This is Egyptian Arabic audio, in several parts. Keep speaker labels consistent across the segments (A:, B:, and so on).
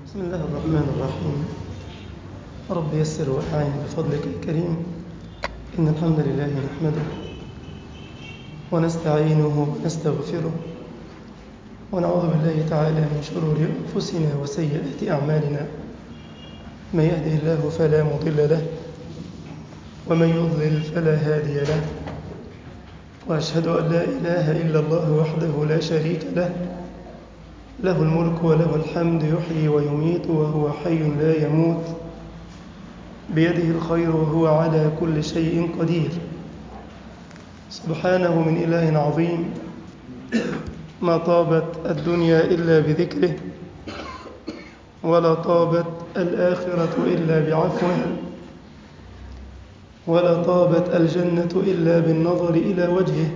A: بسم الله الرحمن الرحيم رب يسر وأعين بفضلك الكريم إن الحمد لله نحمده ونستعينه ونستغفره ونعوذ بالله تعالى من شرور أنفسنا وسيئات أعمالنا من يهده الله فلا مضل له ومن يضلل فلا هادي له وأشهد أن لا إله إلا الله وحده لا شريك له له الملك وله الحمد يحيي ويميت وهو حي لا يموت بيده الخير وهو على كل شيء قدير سبحانه من إله عظيم ما طابت الدنيا إلا بذكره ولا طابت الآخرة إلا بعفوه ولا طابت الجنة إلا بالنظر إلى وجهه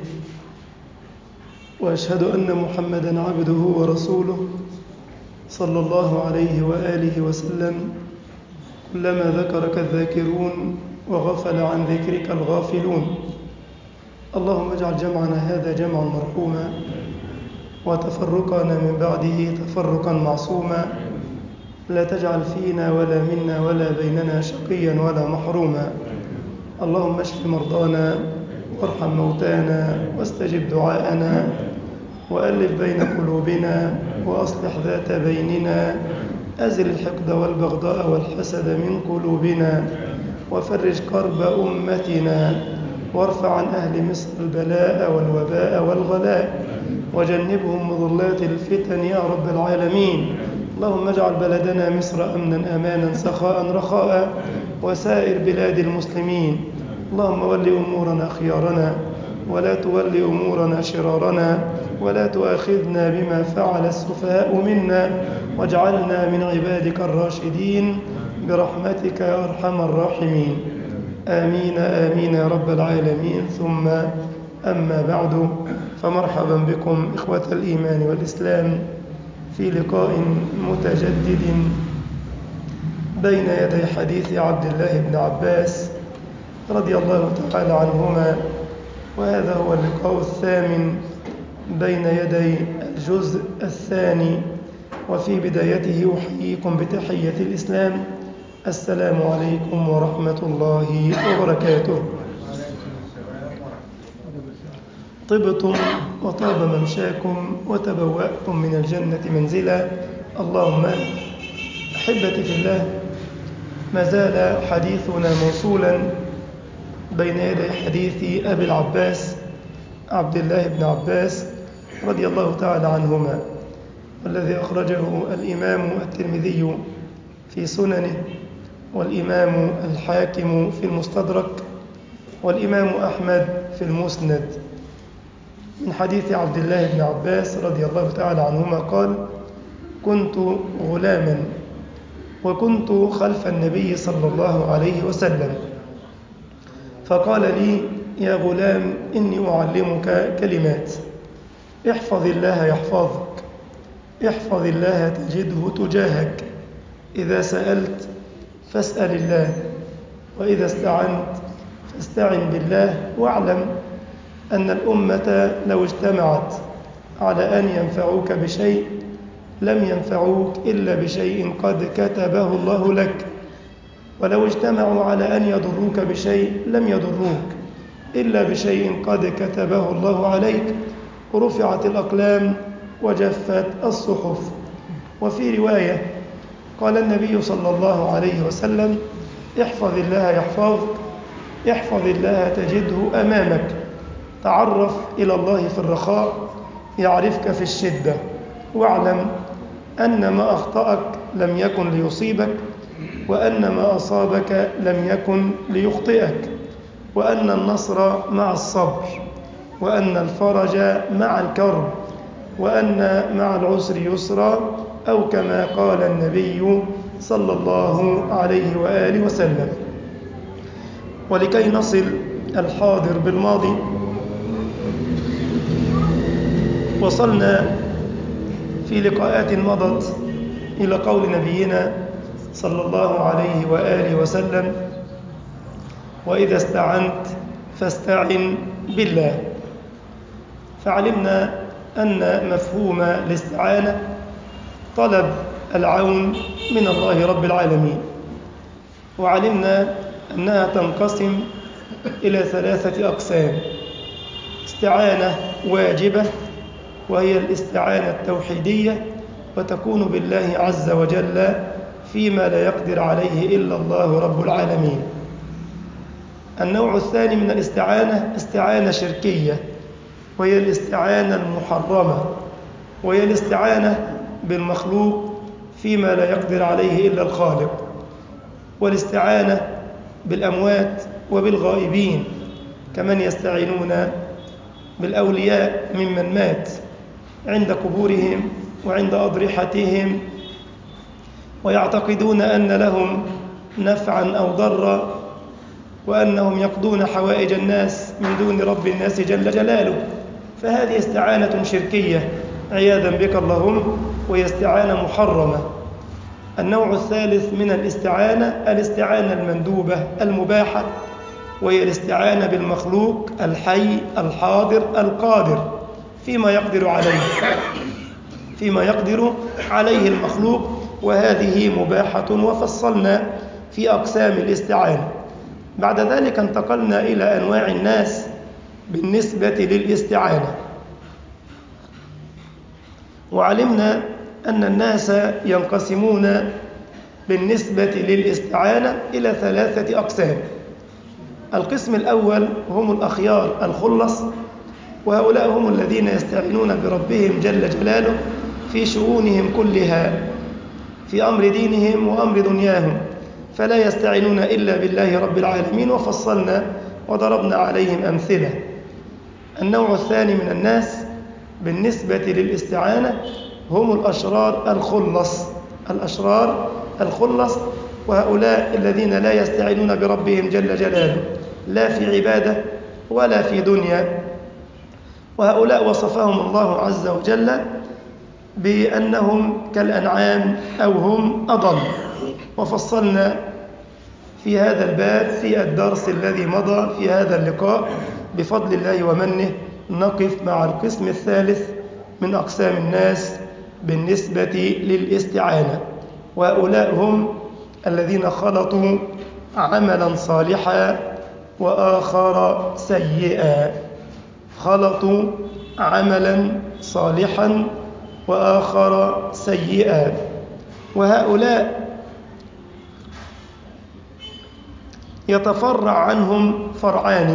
A: وأشهد أن محمدا عبده ورسوله صلى الله عليه وآله وسلم كلما ذكرك الذاكرون وغفل عن ذكرك الغافلون اللهم اجعل جمعنا هذا جمعا مرحوما وتفرقنا من بعده تفرقا معصوما لا تجعل فينا ولا منا ولا بيننا شقيا ولا محروما اللهم اشف مرضانا وارحم موتانا واستجب دعاءنا وألف بين قلوبنا وأصلح ذات بيننا أزل الحقد والبغضاء والحسد من قلوبنا وفرج كرب أمتنا وارفع عن أهل مصر البلاء والوباء والغلاء وجنبهم مضلات الفتن يا رب العالمين اللهم اجعل بلدنا مصر أمنا أمانا سخاء رخاء وسائر بلاد المسلمين اللهم ول أمورنا خيارنا ولا تول أمورنا شرارنا ولا تؤاخذنا بما فعل السفهاء منا واجعلنا من عبادك الراشدين برحمتك يا أرحم الراحمين آمين آمين يا رب العالمين ثم أما بعد فمرحبا بكم إخوة الإيمان والإسلام في لقاء متجدد بين يدي حديث عبد الله بن عباس رضي الله تعالى عنهما وهذا هو اللقاء الثامن بين يدي الجزء الثاني وفي بدايته أحييكم بتحية الإسلام السلام عليكم ورحمة الله وبركاته طبتم وطاب ممشاكم وتبوأتم من الجنة منزلا اللهم أحبتي في الله ما زال حديثنا موصولا بين يدي حديث أبي العباس عبد الله بن عباس رضي الله تعالى عنهما والذي أخرجه الإمام الترمذي في سننه والإمام الحاكم في المستدرك والإمام أحمد في المسند من حديث عبد الله بن عباس رضي الله تعالى عنهما قال كنت غلاما وكنت خلف النبي صلى الله عليه وسلم فقال لي يا غلام إني أعلمك كلمات احفظ الله يحفظك احفظ الله تجده تجاهك إذا سألت فاسأل الله وإذا استعنت فاستعن بالله واعلم أن الأمة لو اجتمعت على أن ينفعوك بشيء لم ينفعوك إلا بشيء قد كتبه الله لك ولو اجتمعوا على أن يضروك بشيء لم يضروك إلا بشيء قد كتبه الله عليك رفعت الأقلام وجفت الصحف وفي رواية قال النبي صلى الله عليه وسلم احفظ الله يحفظك احفظ الله تجده أمامك تعرف إلى الله في الرخاء يعرفك في الشدة واعلم أن ما أخطأك لم يكن ليصيبك وأن ما أصابك لم يكن ليخطئك وأن النصر مع الصبر وأن الفرج مع الكرب وأن مع العسر يسرا أو كما قال النبي صلى الله عليه وآله وسلم ولكي نصل الحاضر بالماضي وصلنا في لقاءات مضت إلى قول نبينا صلى الله عليه وآله وسلم وإذا استعنت فاستعن بالله فعلمنا أن مفهوم الاستعانة طلب العون من الله رب العالمين وعلمنا أنها تنقسم إلى ثلاثة أقسام استعانة واجبة وهي الاستعانة التوحيدية وتكون بالله عز وجل فيما لا يقدر عليه إلا الله رب العالمين النوع الثاني من الاستعانة استعانة شركية وهي الاستعانة المحرمة وهي الاستعانة بالمخلوق فيما لا يقدر عليه إلا الخالق والاستعانة بالأموات وبالغائبين كمن يستعينون بالأولياء ممن مات عند قبورهم وعند أضرحتهم ويعتقدون أن لهم نفعا أو ضرا وأنهم يقضون حوائج الناس من دون رب الناس جل جلاله فهذه استعانة شركية عياذا بك اللهم وهي استعانة محرمة النوع الثالث من الاستعانة الاستعانة المندوبة المباحة وهي الاستعانة بالمخلوق الحي الحاضر القادر فيما يقدر عليه فيما يقدر عليه المخلوق وهذه مباحة وفصلنا في أقسام الاستعانة بعد ذلك انتقلنا إلى أنواع الناس بالنسبة للاستعانة وعلمنا أن الناس ينقسمون بالنسبة للاستعانة إلى ثلاثة أقسام القسم الأول هم الأخيار الخلص وهؤلاء هم الذين يستعينون بربهم جل جلاله في شؤونهم كلها في أمر دينهم وأمر دنياهم فلا يستعينون إلا بالله رب العالمين وفصلنا وضربنا عليهم أمثلة النوع الثاني من الناس بالنسبة للاستعانة هم الأشرار الخلص الأشرار الخلص وهؤلاء الذين لا يستعينون بربهم جل جلاله لا في عبادة ولا في دنيا وهؤلاء وصفهم الله عز وجل بأنهم كالأنعام أو هم أضل وفصلنا في هذا الباب في الدرس الذي مضى في هذا اللقاء بفضل الله ومنه نقف مع القسم الثالث من أقسام الناس بالنسبة للاستعانة وهؤلاء هم الذين خلطوا عملا صالحا وآخر سيئا خلطوا عملا صالحا وآخر سيئا وهؤلاء يتفرع عنهم فرعان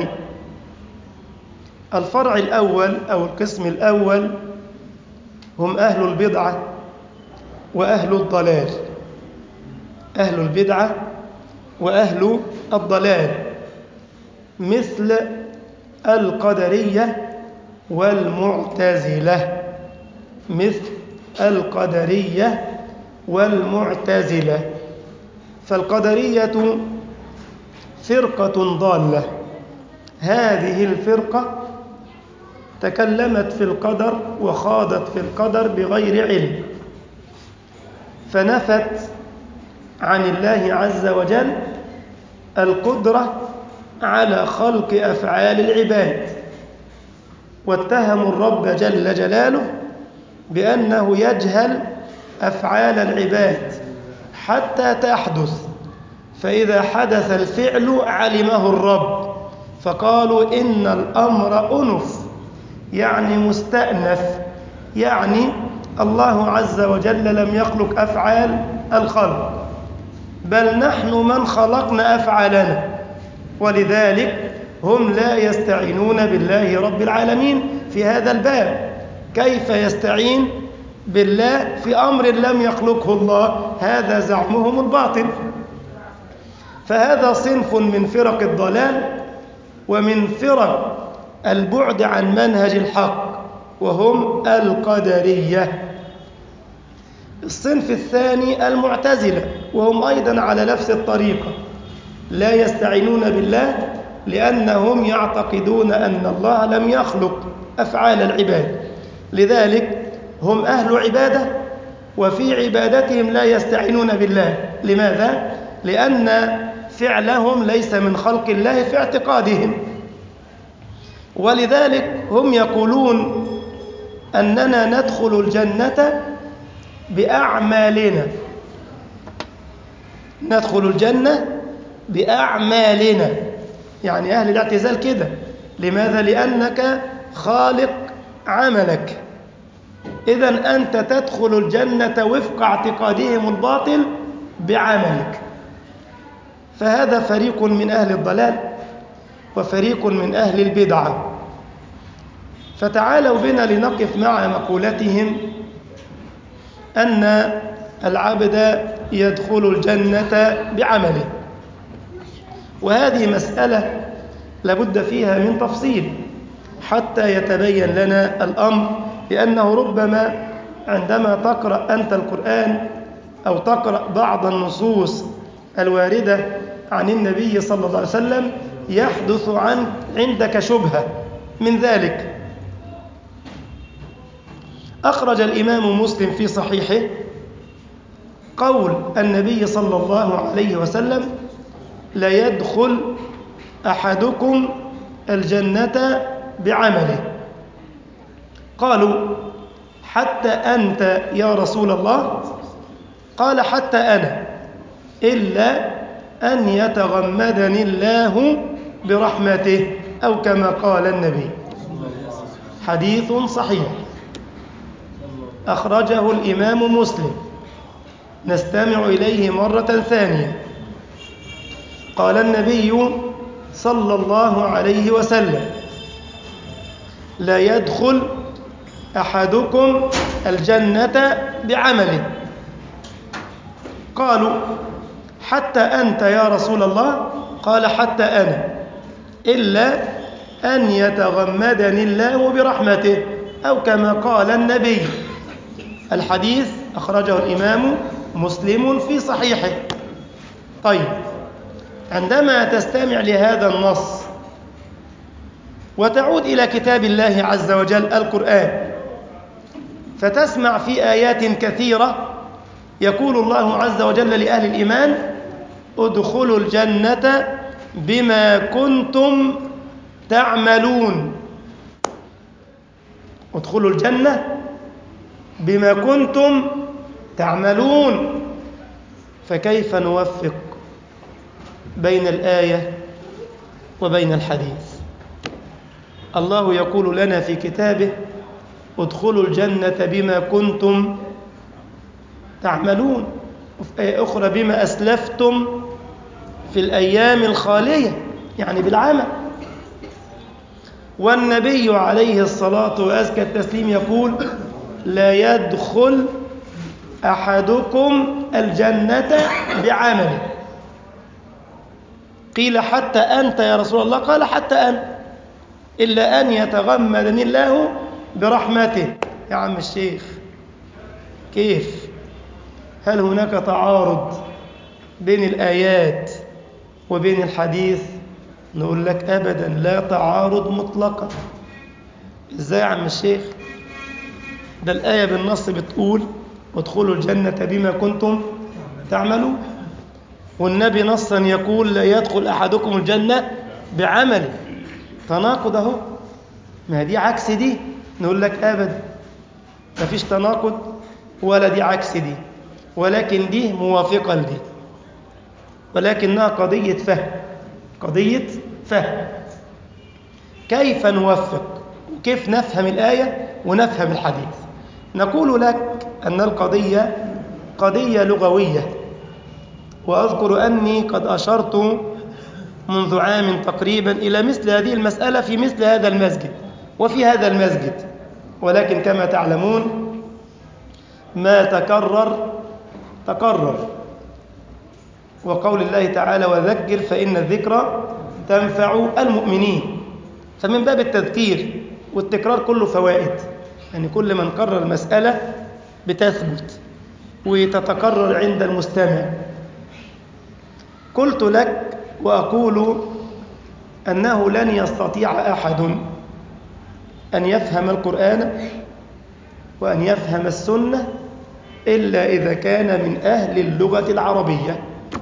A: الفرع الأول أو القسم الأول هم أهل البدعة وأهل الضلال أهل البدعة وأهل الضلال مثل القدرية والمعتزلة مثل القدرية والمعتزلة فالقدرية فرقة ضالة هذه الفرقة تكلمت في القدر وخاضت في القدر بغير علم فنفت عن الله عز وجل القدرة على خلق أفعال العباد واتهموا الرب جل جلاله بأنه يجهل أفعال العباد حتى تحدث فإذا حدث الفعل علمه الرب فقالوا إن الأمر أنف يعني مستأنف يعني الله عز وجل لم يخلق أفعال الخلق بل نحن من خلقنا أفعالنا ولذلك هم لا يستعينون بالله رب العالمين في هذا الباب كيف يستعين بالله في أمر لم يخلقه الله هذا زعمهم الباطل فهذا صنف من فرق الضلال ومن فرق البعد عن منهج الحق وهم القدرية الصنف الثاني المعتزلة وهم أيضا على نفس الطريقة لا يستعينون بالله لأنهم يعتقدون أن الله لم يخلق أفعال العباد لذلك هم أهل عبادة وفي عبادتهم لا يستعينون بالله لماذا؟ لأن فعلهم ليس من خلق الله في اعتقادهم ولذلك هم يقولون أننا ندخل الجنة بأعمالنا ندخل الجنة بأعمالنا يعني أهل الاعتزال كده لماذا؟ لأنك خالق عملك إذا أنت تدخل الجنة وفق اعتقادهم الباطل بعملك فهذا فريق من أهل الضلال وفريق من أهل البدعة فتعالوا بنا لنقف مع مقولتهم أن العبد يدخل الجنة بعمله وهذه مسألة لابد فيها من تفصيل حتى يتبين لنا الأمر لأنه ربما عندما تقرأ أنت القرآن أو تقرأ بعض النصوص الواردة عن النبي صلى الله عليه وسلم يحدث عن عندك شبهة من ذلك أخرج الإمام مسلم في صحيحه قول النبي صلى الله عليه وسلم لا يدخل أحدكم الجنة بعمله قالوا حتى أنت يا رسول الله قال حتى أنا إلا أن يتغمدني الله برحمته أو كما قال النبي حديث صحيح أخرجه الإمام مسلم نستمع إليه مرة ثانية قال النبي صلى الله عليه وسلم لا يدخل أحدكم الجنة بعمله قالوا حتى أنت يا رسول الله قال حتى أنا إلا أن يتغمدني الله برحمته أو كما قال النبي الحديث أخرجه الإمام مسلم في صحيحه طيب عندما تستمع لهذا النص وتعود إلى كتاب الله عز وجل القرآن فتسمع في آيات كثيرة يقول الله عز وجل لأهل الإيمان ادخلوا الجنة بما كنتم تعملون ادخلوا الجنة بما كنتم تعملون فكيف نوفق بين الآية وبين الحديث الله يقول لنا في كتابه ادخلوا الجنة بما كنتم تعملون وفي آية أخرى بما أسلفتم في الأيام الخالية يعني بالعمل والنبي عليه الصلاة وأزكى التسليم يقول لا يدخل أحدكم الجنة بعمله قيل حتى أنت يا رسول الله قال حتى أنا إلا أن يتغمدني الله برحمته يا عم الشيخ كيف هل هناك تعارض بين الآيات وبين الحديث نقول لك أبدا لا تعارض مطلقا إزاي يا عم الشيخ ده الآية بالنص بتقول ادخلوا الجنة بما كنتم تعملون والنبي نصا يقول لا يدخل أحدكم الجنة بعمله تناقض اهو ما دي عكس دي نقول لك أبدا ما فيش تناقض ولا دي عكس دي ولكن دي موافقة لدي ولكنها قضية فهم قضية فهم كيف نوفق وكيف نفهم الآية ونفهم الحديث نقول لك أن القضية قضية لغوية وأذكر أني قد أشرت منذ عام تقريبا إلى مثل هذه المسألة في مثل هذا المسجد وفي هذا المسجد ولكن كما تعلمون ما تكرر تقرر وقول الله تعالى وذكر فإن الذكرى تنفع المؤمنين فمن باب التذكير والتكرار كله فوائد يعني كل من قرر مسألة بتثبت وتتكرر عند المستمع قلت لك وأقول أنه لن يستطيع أحد أن يفهم القرآن وأن يفهم السنة إلا إذا كان من أهل اللغة العربية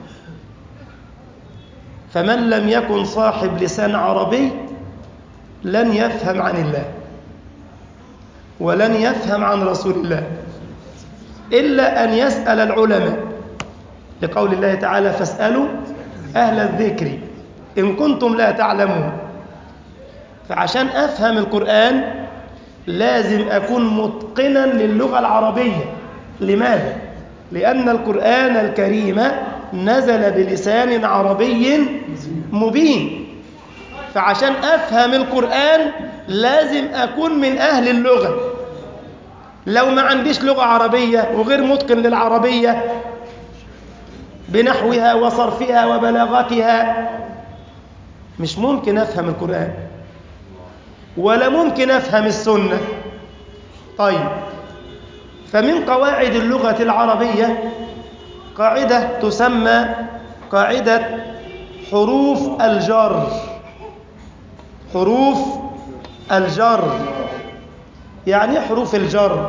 A: فمن لم يكن صاحب لسان عربي لن يفهم عن الله ولن يفهم عن رسول الله إلا أن يسأل العلماء لقول الله تعالى فاسألوا أهل الذكر إن كنتم لا تعلمون فعشان أفهم القرآن لازم أكون متقنا للغة العربية لماذا؟ لأن القرآن الكريم نزل بلسان عربي مبين فعشان أفهم القرآن لازم أكون من أهل اللغة لو ما عنديش لغة عربية وغير متقن للعربية بنحوها وصرفها وبلاغتها مش ممكن أفهم القرآن ولا ممكن أفهم السنة طيب فمن قواعد اللغة العربية قاعدة تسمى قاعدة حروف الجر حروف الجر يعني حروف الجر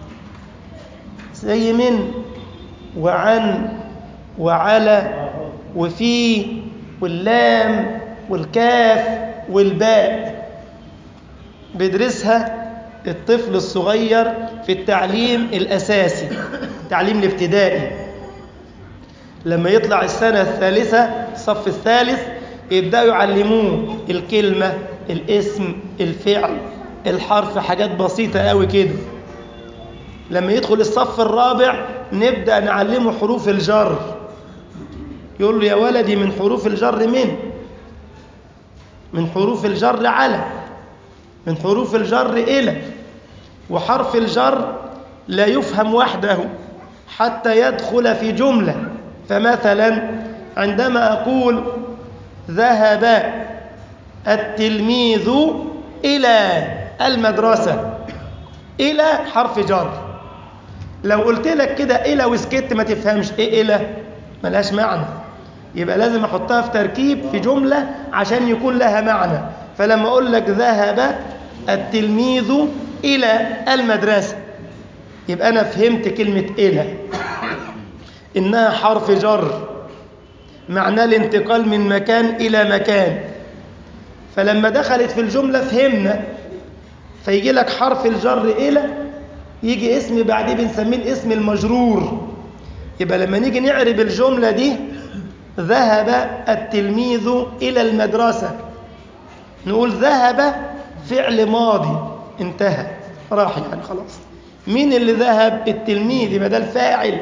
A: زي من وعن وعلى وفي واللام والكاف والباء بيدرسها الطفل الصغير في التعليم الأساسي التعليم الابتدائي لما يطلع السنة الثالثة الصف الثالث يبدأوا يعلموه الكلمة الاسم الفعل الحرف حاجات بسيطة قوي كده لما يدخل الصف الرابع نبدأ نعلمه حروف الجر يقول له يا ولدي من حروف الجر من من حروف الجر على من حروف الجر إلى وحرف الجر لا يفهم وحده حتى يدخل في جملة فمثلا عندما أقول ذهب التلميذ إلى المدرسة إلى حرف جر لو قلت لك كده إلى وسكت ما تفهمش إيه إلى ملهاش معنى يبقى لازم أحطها في تركيب في جملة عشان يكون لها معنى فلما أقول لك ذهب التلميذ إلى المدرسة يبقى أنا فهمت كلمة إلى إنها حرف جر معناه الانتقال من مكان إلى مكان فلما دخلت في الجملة فهمنا فيجي لك حرف الجر إلى يجي اسم بعديه بنسميه الاسم المجرور يبقى لما نيجي نعرب الجملة دي ذهب التلميذ إلى المدرسة نقول ذهب فعل ماضي انتهى راح يعني خلاص مين اللي ذهب التلميذ يبقى ده الفاعل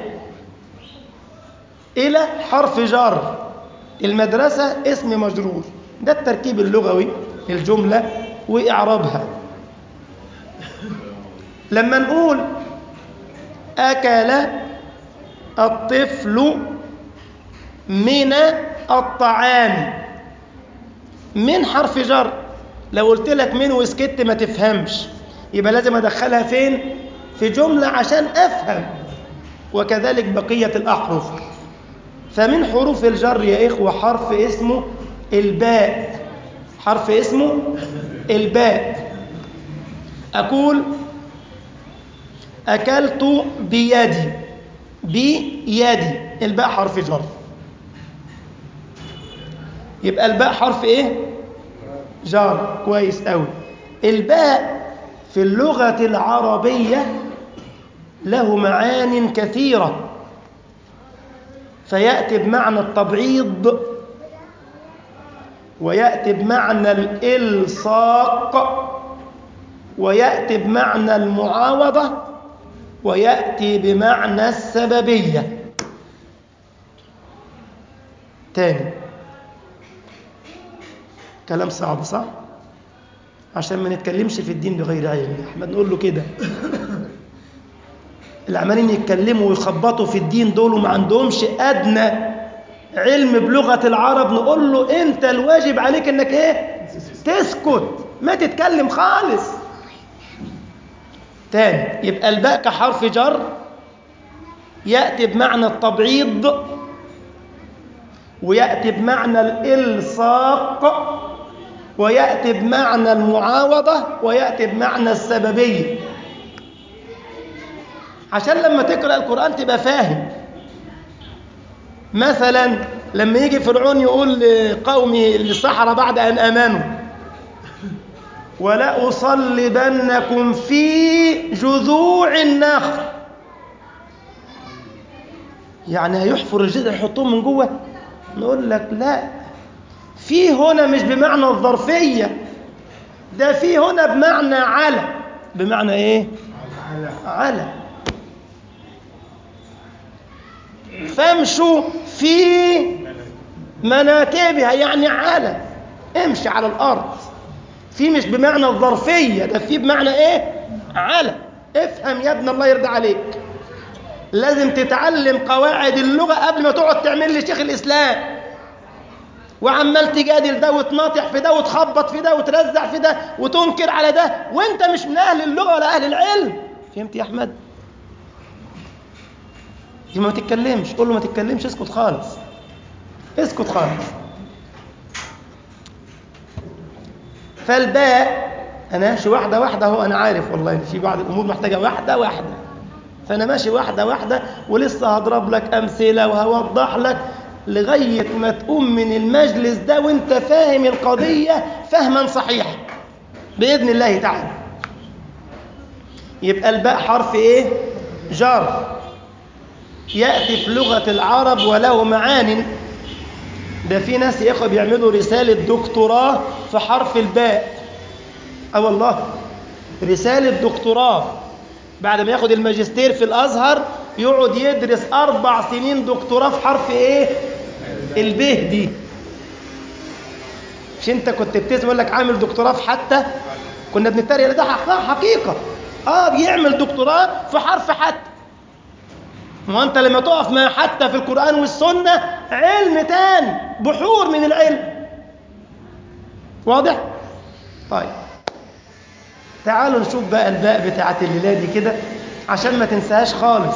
A: إلى حرف جر المدرسة اسم مجرور ده التركيب اللغوي للجملة وإعرابها لما نقول أكل الطفل من الطعام من حرف جر لو قلت لك من وسكت ما تفهمش يبقى لازم أدخلها فين في جملة عشان أفهم وكذلك بقية الأحرف فمن حروف الجر يا إخوة حرف اسمه الباء حرف اسمه الباء أقول أكلت بيدي بيدي الباء حرف جر يبقى الباء حرف ايه جار كويس قوي الباء في اللغة العربية له معان كثيرة فيأتي بمعنى التبعيض ويأتي بمعنى الإلصاق ويأتي بمعنى المعاوضة ويأتي بمعنى السببية تاني كلام صعب صح؟ عشان ما نتكلمش في الدين بغير علم احنا نقول له كده اللي عمالين يتكلموا ويخبطوا في الدين دول وما عندهمش ادنى علم بلغه العرب نقول له انت الواجب عليك انك ايه تسكت ما تتكلم خالص تاني يبقى الباء كحرف جر ياتي بمعنى التبعيض وياتي بمعنى الالصاق وياتي بمعنى المعاوضه وياتي بمعنى السببيه عشان لما تقرأ القرآن تبقى فاهم مثلا لما يجي فرعون يقول لقومي للصحراء بعد أن آمنوا ولا أصلبنكم في جذوع النخل يعني هيحفر الجدر يحطوهم من جوه نقول لك لا في هنا مش بمعنى الظرفية ده في هنا بمعنى على بمعنى ايه على فامشوا في مناكبها يعني على امشي على الارض في مش بمعنى الظرفية ده في بمعنى ايه على افهم يا ابن الله يرضى عليك لازم تتعلم قواعد اللغة قبل ما تقعد تعمل لي شيخ الإسلام وعمال تجادل ده وتناطح في ده وتخبط في ده وترزع في ده وتنكر على ده وانت مش من أهل اللغة ولا أهل العلم فهمت يا أحمد؟ يبقى ما تتكلمش قول له ما تتكلمش اسكت خالص اسكت خالص فالباء انا امشي واحده واحده اهو انا عارف والله في بعض الامور محتاجه واحده واحده فانا ماشي واحده واحده ولسه هضرب لك امثله وهوضح لك لغايه ما تقوم من المجلس ده وانت فاهم القضيه فهما صحيحا باذن الله تعالى يبقى الباء حرف ايه جر ياتي في لغه العرب وله معان ده في ناس يا اخوه بيعملوا رساله دكتوراه في حرف الباء اه والله رساله دكتوراه بعد ما ياخد الماجستير في الازهر يقعد يدرس اربع سنين دكتوراه في حرف ايه البه دي مش انت كنت بتسمع يقول لك عامل دكتوراه في حتى كنا بنتريق ده حقيقه اه بيعمل دكتوراه في حرف حتى ما انت لما تقف مع حتى في القرآن والسنة علم تاني بحور من العلم واضح؟ طيب تعالوا نشوف بقى الباء بتاعت الليلة دي كده عشان ما تنساهاش خالص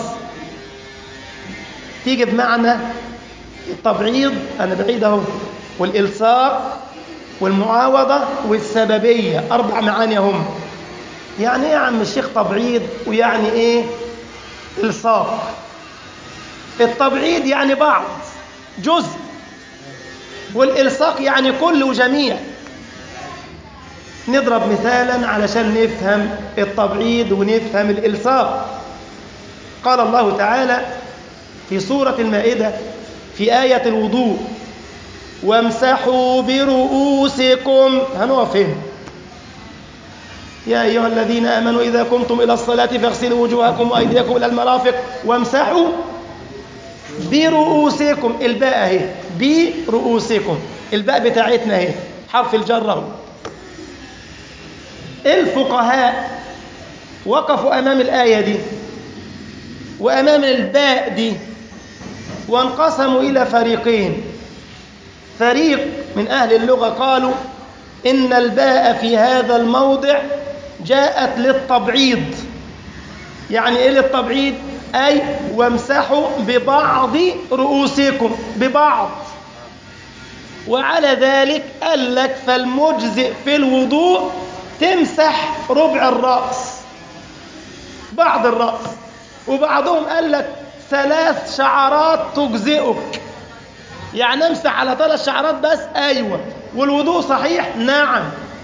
A: تيجي بمعنى التبعيض أنا بعيد أهو والإلصاق والمعاوضة والسببية أربع معاني هم يعني إيه يا عم الشيخ تبعيض ويعني إيه إلصاق التبعيد يعني بعض جزء والإلصاق يعني كل وجميع نضرب مثالا علشان نفهم التبعيد ونفهم الإلصاق قال الله تعالى في سورة المائدة في آية الوضوء وامسحوا برؤوسكم هنقف هنا يا أيها الذين آمنوا إذا قمتم إلى الصلاة فاغسلوا وجوهكم وأيديكم إلى المرافق وامسحوا برؤوسكم الباء اهي برؤوسكم الباء بتاعتنا اهي حرف الجر اهو الفقهاء وقفوا امام الايه دي وامام الباء دي وانقسموا الى فريقين فريق من اهل اللغه قالوا ان الباء في هذا الموضع جاءت للتبعيض يعني ايه للتبعيض أي وامسحوا ببعض رؤوسكم ببعض وعلى ذلك قال لك فالمجزئ في الوضوء تمسح ربع الرأس بعض الرأس وبعضهم قال لك ثلاث شعرات تجزئك يعني امسح على ثلاث شعرات بس أيوة والوضوء صحيح نعم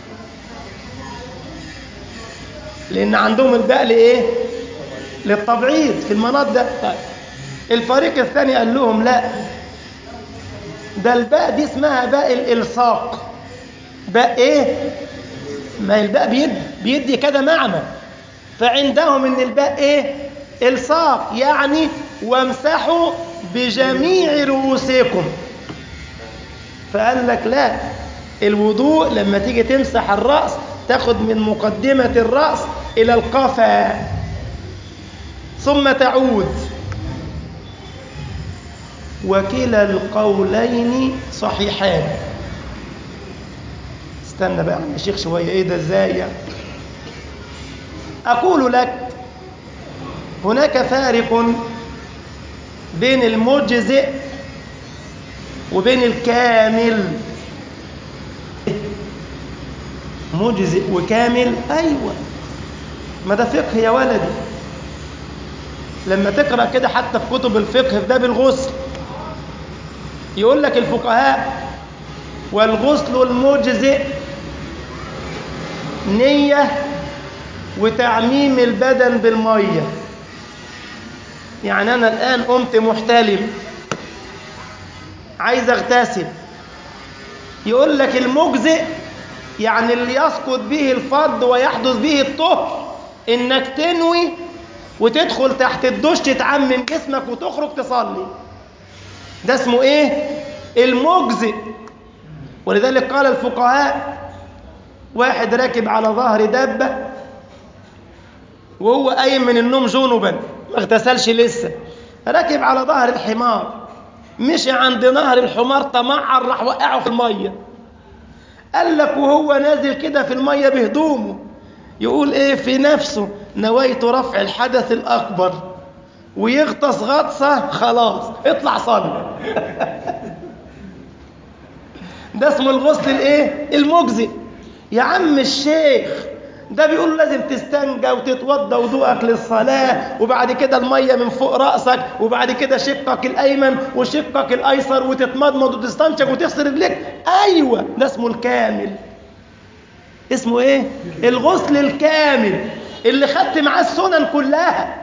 A: لأن عندهم الباء لإيه للتبعيض في المناط ده طيب. الفريق الثاني قال لهم لا ده الباء دي اسمها باء الإلصاق باء ايه ما الباء بيدي, بيدي كذا معنى فعندهم ان الباء ايه الصاق يعني وامسحوا بجميع رؤوسكم فقال لك لا الوضوء لما تيجي تمسح الرأس تاخد من مقدمة الرأس إلى القفا ثم تعود وكلا القولين صحيحان استنى بقى يا شيخ شوية ايه ده ازاي يعني أقول لك هناك فارق بين المجزئ وبين الكامل مجزئ وكامل أيوة ما ده فقه يا ولدي لما تقرأ كده حتى في كتب الفقه في باب الغسل يقول لك الفقهاء والغسل المجزئ نية وتعميم البدن بالمية يعني أنا الآن قمت محتلم عايز أغتسل يقول لك المجزئ يعني اللي يسقط به الفرض ويحدث به الطهر إنك تنوي وتدخل تحت الدش تعمم جسمك وتخرج تصلي ده اسمه إيه؟ المجزئ ولذلك قال الفقهاء واحد راكب على ظهر دابة وهو قايم من النوم جنبا ما اغتسلش لسه راكب على ظهر الحمار مشي عند نهر الحمار تمعر راح وقعه في الميه قال لك وهو نازل كده في الميه بهدومه يقول ايه في نفسه نويت رفع الحدث الاكبر ويغطس غطسه خلاص اطلع صلي ده اسمه الغسل الايه المجزئ يا عم الشيخ ده بيقول لازم تستنجى وتتوضى وضوءك للصلاة وبعد كده المية من فوق رأسك وبعد كده شقك الأيمن وشقك الأيسر وتتمضمض وتستنشق وتغسل رجليك أيوة ده اسمه الكامل اسمه ايه؟ الغسل الكامل اللي خدت معاه السنن كلها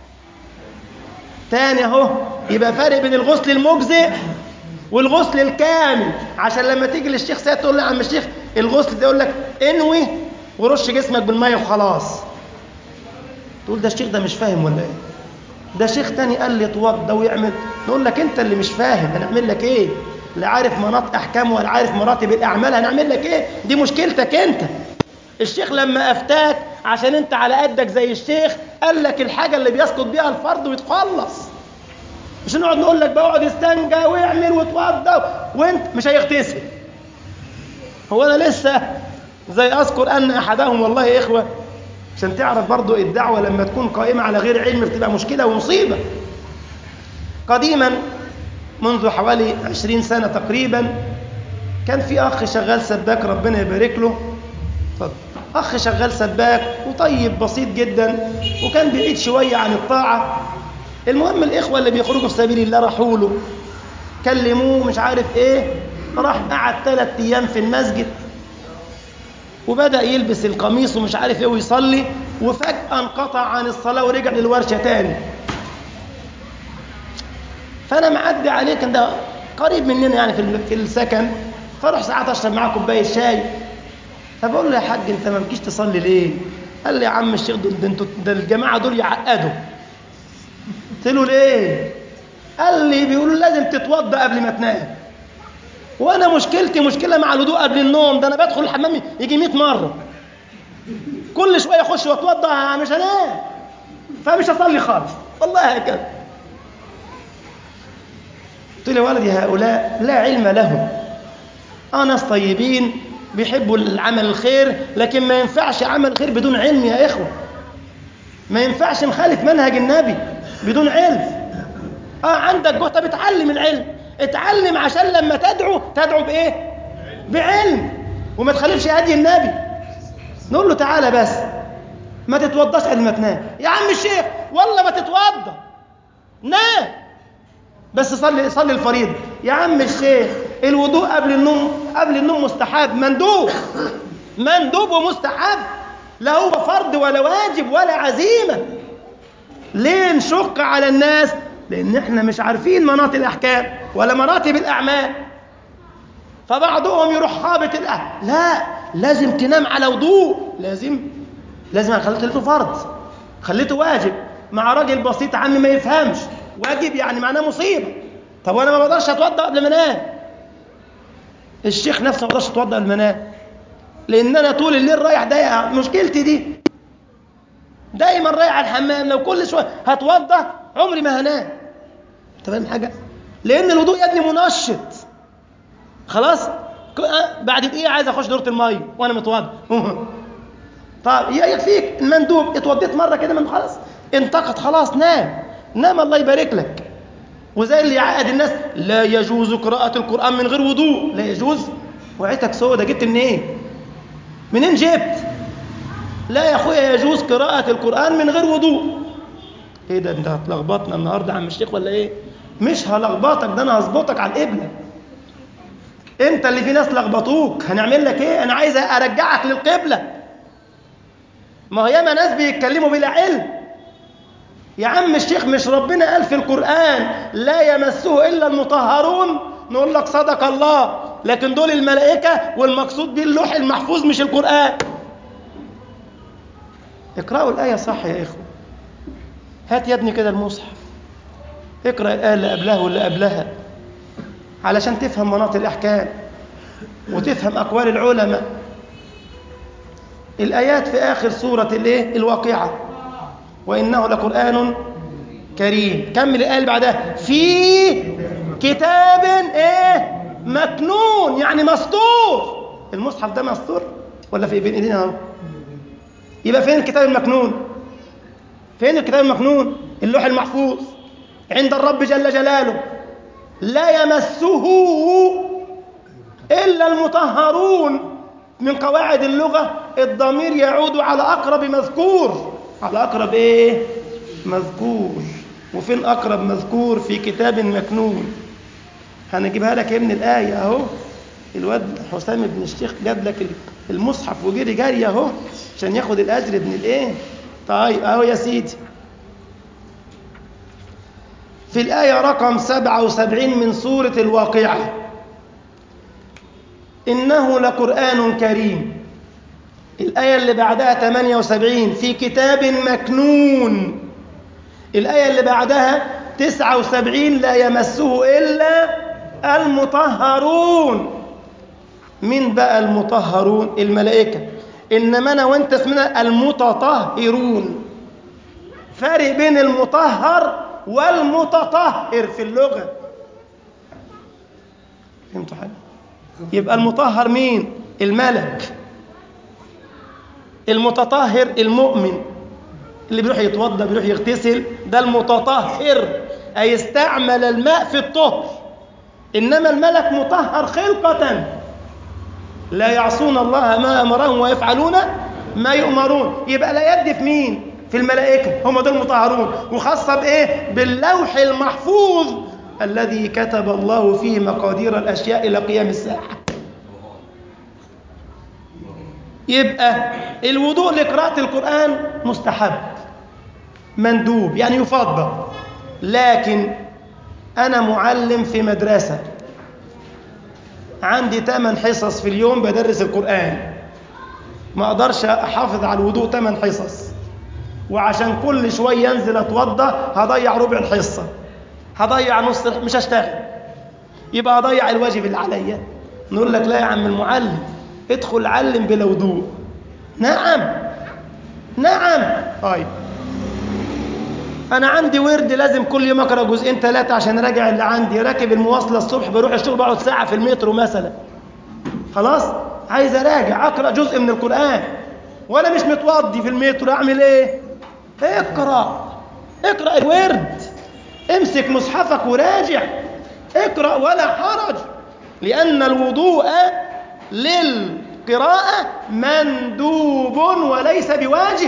A: تاني اهو يبقى فرق بين الغسل المجزئ والغسل الكامل عشان لما تيجي للشيخ سيد تقول له يا عم الشيخ الغسل ده يقول لك انوي ورش جسمك بالميه وخلاص تقول ده الشيخ ده مش فاهم ولا ايه ده شيخ تاني قال لي اتوضى ويعمل نقول لك انت اللي مش فاهم هنعمل لك ايه لا عارف مناط احكام ولا عارف مراتب الاعمال هنعمل لك ايه دي مشكلتك انت الشيخ لما افتاك عشان انت على قدك زي الشيخ قال لك الحاجه اللي بيسقط بيها الفرض ويتخلص مش نقعد نقول لك بقعد استنجى ويعمل وتوضى وانت مش هيغتسل هو انا لسه زي اذكر ان احدهم والله يا اخوه عشان تعرف برضو الدعوه لما تكون قائمه على غير علم بتبقى مشكله ومصيبه قديما منذ حوالي عشرين سنه تقريبا كان في اخ شغال سباك ربنا يبارك له اتفضل اخ شغال سباك وطيب بسيط جدا وكان بعيد شويه عن الطاعه المهم الاخوه اللي بيخرجوا في سبيل الله راحوا له كلموه مش عارف ايه راح قعد ثلاث ايام في المسجد وبدا يلبس القميص ومش عارف ايه ويصلي وفجاه انقطع عن الصلاه ورجع للورشه تاني فانا معدي عليه كان ده قريب مننا يعني في في السكن فاروح ساعات اشرب معاه كوبايه شاي فبقول له يا حاج انت ما بتجيش تصلي ليه قال لي يا عم الشيخ دول ده انتوا ده الجماعه دول يعقدوا قلت له ليه قال لي بيقولوا لازم تتوضا قبل ما تنام وانا مشكلتي مشكله مع الهدوء قبل النوم ده انا بدخل الحمام يجي 100 مره كل شويه اخش واتوضا مش هنام فمش هصلي خالص والله هكذا قلت له يا ولدي هؤلاء لا علم لهم اه ناس طيبين بيحبوا العمل الخير لكن ما ينفعش عمل الخير بدون علم يا اخوه ما ينفعش نخالف منهج النبي بدون علم اه عندك جهد طب اتعلم العلم اتعلم عشان لما تدعو تدعو بايه بعلم وما تخالفش هدي النبي نقول له تعالى بس ما تتوضاش قبل ما تنام يا عم الشيخ والله ما تتوضا نام بس صلي صلي الفريضه يا عم الشيخ الوضوء قبل النوم قبل النوم مستحب مندوب مندوب ومستحب لا هو فرض ولا واجب ولا عزيمه ليه نشق على الناس لان احنا مش عارفين مناط الاحكام ولا مراتب الاعمال فبعضهم يروح خابط الاهل لا لازم تنام على وضوء لازم لازم انا خليته فرض خليته واجب مع راجل بسيط عمي ما يفهمش واجب يعني معناه مصيبه طب وانا ما بقدرش اتوضا قبل ما انام الشيخ نفسه ما بقدرش اتوضا قبل ما انام لان انا طول الليل رايح ضايق مشكلتي دي دايما رايح على الحمام لو كل شويه هتوضا عمري ما هنام انت فاهم حاجه لان الوضوء يا ابني منشط خلاص بعد دقيقه عايز اخش دوره الميه وانا متوضا طب يكفيك المندوب اتوضيت مره كده من خلاص انتقد خلاص نام نام الله يبارك لك وزي اللي يعقد الناس لا يجوز قراءة القرآن من غير وضوء لا يجوز وعيتك سودة جبت منين إيه؟ منين جبت لا يا اخويا يجوز قراءة القرآن من غير وضوء ايه ده انت هتلخبطنا النهارده يا عم الشيخ ولا ايه مش هلخبطك ده انا هظبطك على القبلة انت اللي في ناس لخبطوك هنعمل لك ايه انا عايز ارجعك للقبلة ما هو ياما ناس بيتكلموا بلا علم يا عم الشيخ مش ربنا قال في القرآن لا يمسه إلا المطهرون نقول لك صدق الله لكن دول الملائكة والمقصود بيه اللوح المحفوظ مش القرآن اقرأوا الآية صح يا إخوة هات يا ابني كده المصحف اقرأ الآية اللي قبلها واللي قبلها علشان تفهم مناط الأحكام وتفهم أقوال العلماء الآيات في آخر سورة الإيه؟ الواقعة وإنه لقرآن كريم كمل الآية اللي بعدها في كتاب إيه مكنون يعني مسطور المصحف ده مسطور ولا في بين إيدينا أهو يبقى فين الكتاب المكنون فين الكتاب المكنون اللوح المحفوظ عند الرب جل جلاله لا يمسه إلا المطهرون من قواعد اللغة الضمير يعود على أقرب مذكور على أقرب إيه؟ مذكور وفين أقرب مذكور في كتاب مكنون هنجيبها لك من الآية أهو الواد حسام بن الشيخ جاب لك المصحف وجري جري أهو عشان ياخد الأجر ابن الإيه؟ طيب أهو يا سيدي في الآية رقم 77 من سورة الواقعة إنه لقرآن كريم الآية اللي بعدها 78 في كتاب مكنون الآية اللي بعدها 79 لا يمسه إلا المطهرون من بقى المطهرون الملائكة إنما أنا وأنت اسمنا المتطهرون فرق بين المطهر والمتطهر في اللغة فهمتوا حاجة؟ يبقى المطهر مين؟ الملك المتطهر المؤمن اللي بيروح يتوضا بيروح يغتسل ده المتطهر أي استعمل الماء في الطهر إنما الملك مطهر خلقة لا يعصون الله ما أمرهم ويفعلون ما يؤمرون يبقى لا يد في مين؟ في الملائكة هم دول مطهرون وخاصة بإيه؟ باللوح المحفوظ الذي كتب الله فيه مقادير الأشياء إلى قيام الساعة يبقى الوضوء لقراءة القرآن مستحب مندوب يعني يفضل لكن أنا معلم في مدرسة عندي 8 حصص في اليوم بدرس القرآن ما أقدرش أحافظ على الوضوء 8 حصص وعشان كل شوية ينزل أتوضى هضيع ربع الحصة هضيع نص مش هشتغل يبقى هضيع الواجب اللي عليا نقول لك لا يا عم المعلم ادخل علم بلا وضوء نعم نعم طيب انا عندي ورد لازم كل يوم اقرا جزئين ثلاثه عشان اراجع اللي عندي راكب المواصله الصبح بروح الشغل بقعد ساعه في المترو مثلا خلاص عايز اراجع اقرا جزء من القران وانا مش متوضي في المترو اعمل ايه اقرا اقرا الورد امسك مصحفك وراجع اقرا ولا حرج لان الوضوء للقراءه مندوب وليس بواجب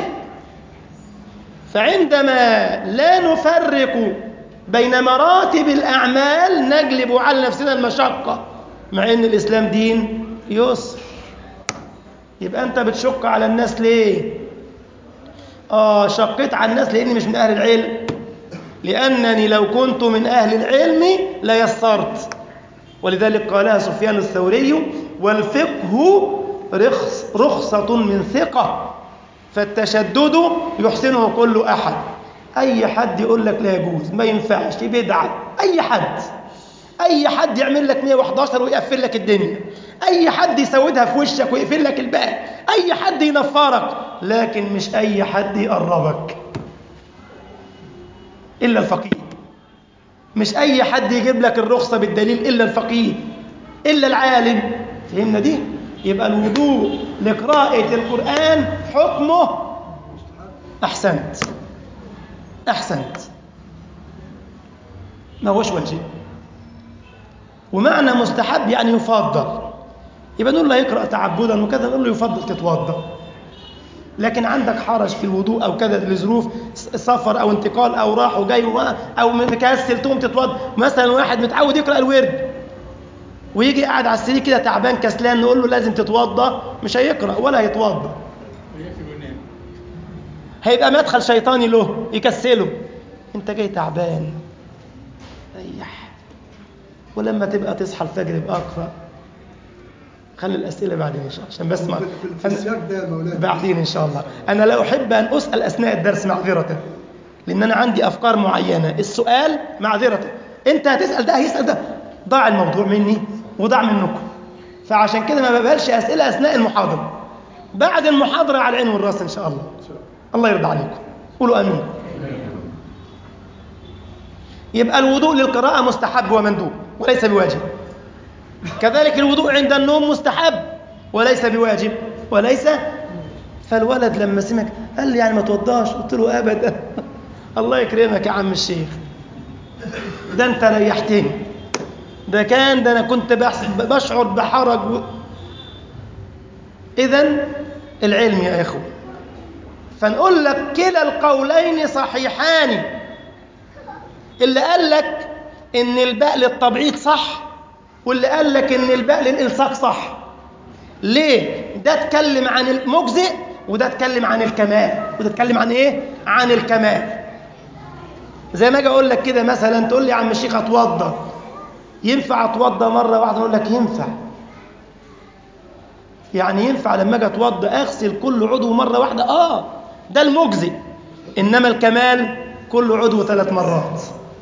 A: فعندما لا نفرق بين مراتب الأعمال نجلب على نفسنا المشقة مع أن الإسلام دين يسر يبقى أنت بتشق على الناس ليه؟ آه شقيت على الناس لأني مش من أهل العلم لأنني لو كنت من أهل العلم ليسرت ولذلك قالها سفيان الثوري والفقه رخص رخصة من ثقة فالتشدد يحسنه كل أحد أي حد يقول لك لا يجوز ما ينفعش بدعة أي حد أي حد يعمل لك 111 ويقفل لك الدنيا أي حد يسودها في وشك ويقفل لك الباب أي حد ينفرك لكن مش أي حد يقربك إلا الفقيه مش أي حد يجيب لك الرخصة بالدليل إلا الفقيه إلا العالم فهمنا دي؟ يبقى الوضوء لقراءة القرآن حكمه أحسنت أحسنت ما هوش واجب ومعنى مستحب يعني يفضل يبقى نقول له يقرأ تعبدا وكذا نقول له يفضل تتوضا لكن عندك حرج في الوضوء أو كذا لظروف سفر أو انتقال أو راح وجاي أو مكسل تقوم تتوضا مثلا واحد متعود يقرأ الورد ويجي قاعد على السرير كده تعبان كسلان نقول له لازم تتوضا مش هيقرا ولا هيتوضا هيبقى مدخل شيطاني له يكسله انت جاي تعبان ريح ولما تبقى تصحى الفجر يبقى اقرا خلي الاسئله بعدين ان شاء الله عشان بس ما
B: في- في السياق ده يا مولانا
A: بعدين ان شاء الله انا لا احب ان اسال اثناء الدرس معذره لان انا عندي افكار معينه السؤال معذره انت هتسال ده هيسال ده ضاع الموضوع مني وضاع منكم فعشان كده ما بقبلش اسئله اثناء المحاضره بعد المحاضره على العين والراس ان شاء الله الله يرضى عليكم قولوا امين يبقى الوضوء للقراءه مستحب ومندوب وليس بواجب كذلك الوضوء عند النوم مستحب وليس بواجب وليس فالولد لما سمعك قال لي يعني ما توضاش قلت له ابدا الله يكرمك يا عم الشيخ ده انت ريحتني ده كان ده انا كنت بحس- بشعر بحرج و... اذا العلم يا اخوه فنقول لك كلا القولين صحيحان اللي قال لك ان الباء للتبعيض صح واللي قال لك ان الباء للالصاق صح ليه ده اتكلم عن المجزئ وده اتكلم عن الكمال وده اتكلم عن ايه عن الكمال زي ما اجي اقول لك كده مثلا تقول لي يا عم الشيخ اتوضى ينفع اتوضى مره واحده اقول لك ينفع يعني ينفع لما اجي اتوضى اغسل كل عضو مره واحده اه ده المجزئ انما الكمال كل عضو ثلاث مرات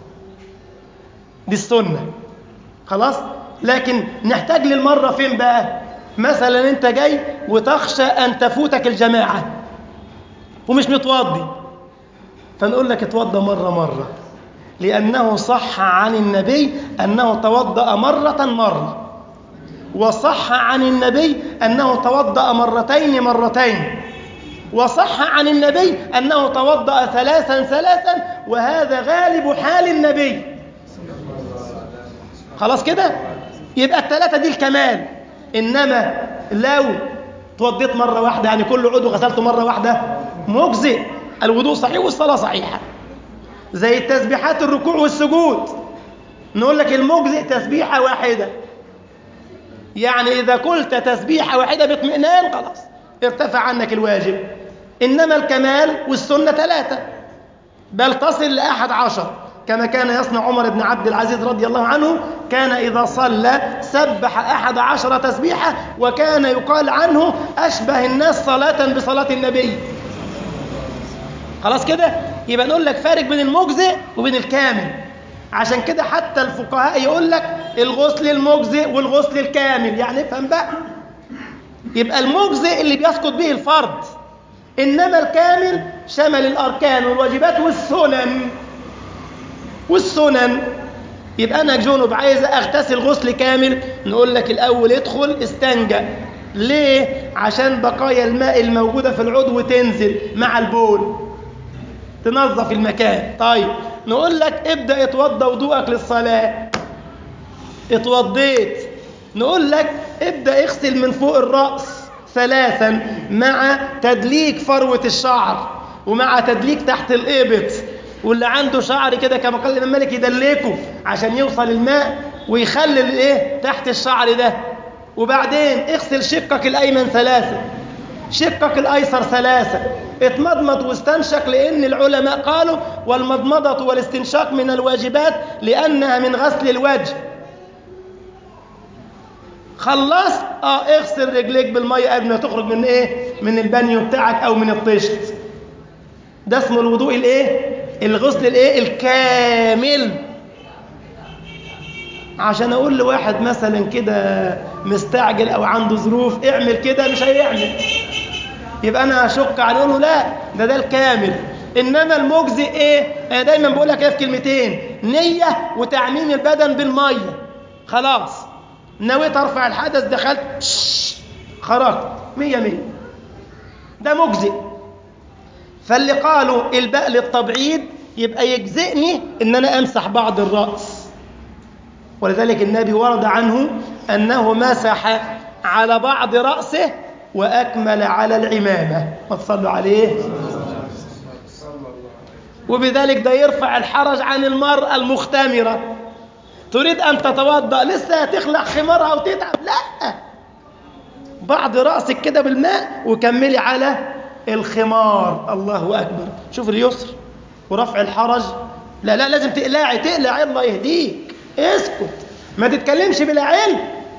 A: دي السنه خلاص لكن نحتاج للمره فين بقى مثلا انت جاي وتخشى ان تفوتك الجماعه ومش متوضي فنقول لك اتوضى مره مره لانه صح عن النبي انه توضا مره مره وصح عن النبي انه توضا مرتين مرتين وصح عن النبي انه توضا ثلاثا ثلاثا وهذا غالب حال النبي خلاص كده يبقى الثلاثه دي الكمال انما لو توضيت مره واحده يعني كل عضو غسلته مره واحده مجزئ الوضوء صحيح والصلاه صحيحه زي التسبيحات الركوع والسجود نقول لك المجزئ تسبيحه واحده يعني اذا قلت تسبيحه واحده باطمئنان خلاص ارتفع عنك الواجب انما الكمال والسنه ثلاثه بل تصل لاحد عشر كما كان يصنع عمر بن عبد العزيز رضي الله عنه كان إذا صلى سبح أحد عشر تسبيحة وكان يقال عنه أشبه الناس صلاة بصلاة النبي خلاص كده يبقى نقول لك فارق بين المجزئ وبين الكامل عشان كده حتى الفقهاء يقول لك الغسل المجزئ والغسل الكامل يعني افهم بقى يبقى المجزئ اللي بيسقط به الفرض إنما الكامل شمل الأركان والواجبات والسنن والسنن يبقى أنا جنب عايز أغتسل غسل كامل نقول لك الأول ادخل استنجى ليه؟ عشان بقايا الماء الموجودة في العضو تنزل مع البول تنظف المكان طيب نقول لك ابدأ اتوضى وضوءك للصلاة اتوضيت نقول لك ابدأ اغسل من فوق الرأس ثلاثا مع تدليك فروة الشعر ومع تدليك تحت الإبط واللي عنده شعر كده كما قال الإمام مالك يدلكه عشان يوصل الماء ويخلي الايه تحت الشعر ده وبعدين اغسل شقك الأيمن ثلاثة شقك الأيسر ثلاثة اتمضمض واستنشق لأن العلماء قالوا والمضمضة والاستنشاق من الواجبات لأنها من غسل الوجه خلصت اه اغسل رجليك بالميه قبل ما تخرج من ايه من البانيو بتاعك او من الطشت ده اسمه الوضوء الايه الغسل الايه الكامل عشان اقول لواحد مثلا كده مستعجل او عنده ظروف اعمل كده مش هيعمل يبقى انا اشك عليه اقول له لا ده ده الكامل انما المجزئ ايه انا دايما بقول لك ايه في كلمتين نيه وتعميم البدن بالميه خلاص نويت ارفع الحدث دخلت خرجت مية مية ده مجزئ فاللي قالوا الباء للتبعيد يبقى يجزئني ان انا امسح بعض الراس ولذلك النبي ورد عنه انه مسح على بعض راسه واكمل على العمامه ما تصلوا عليه وبذلك ده يرفع الحرج عن المراه المختمره تريد أن تتوضأ لسه هتخلع خمارها وتتعب لا بعض رأسك كده بالماء وكملي على الخمار الله أكبر شوف اليسر ورفع الحرج لا لا لازم تقلعي تقلع الله يهديك اسكت ما تتكلمش بلا علم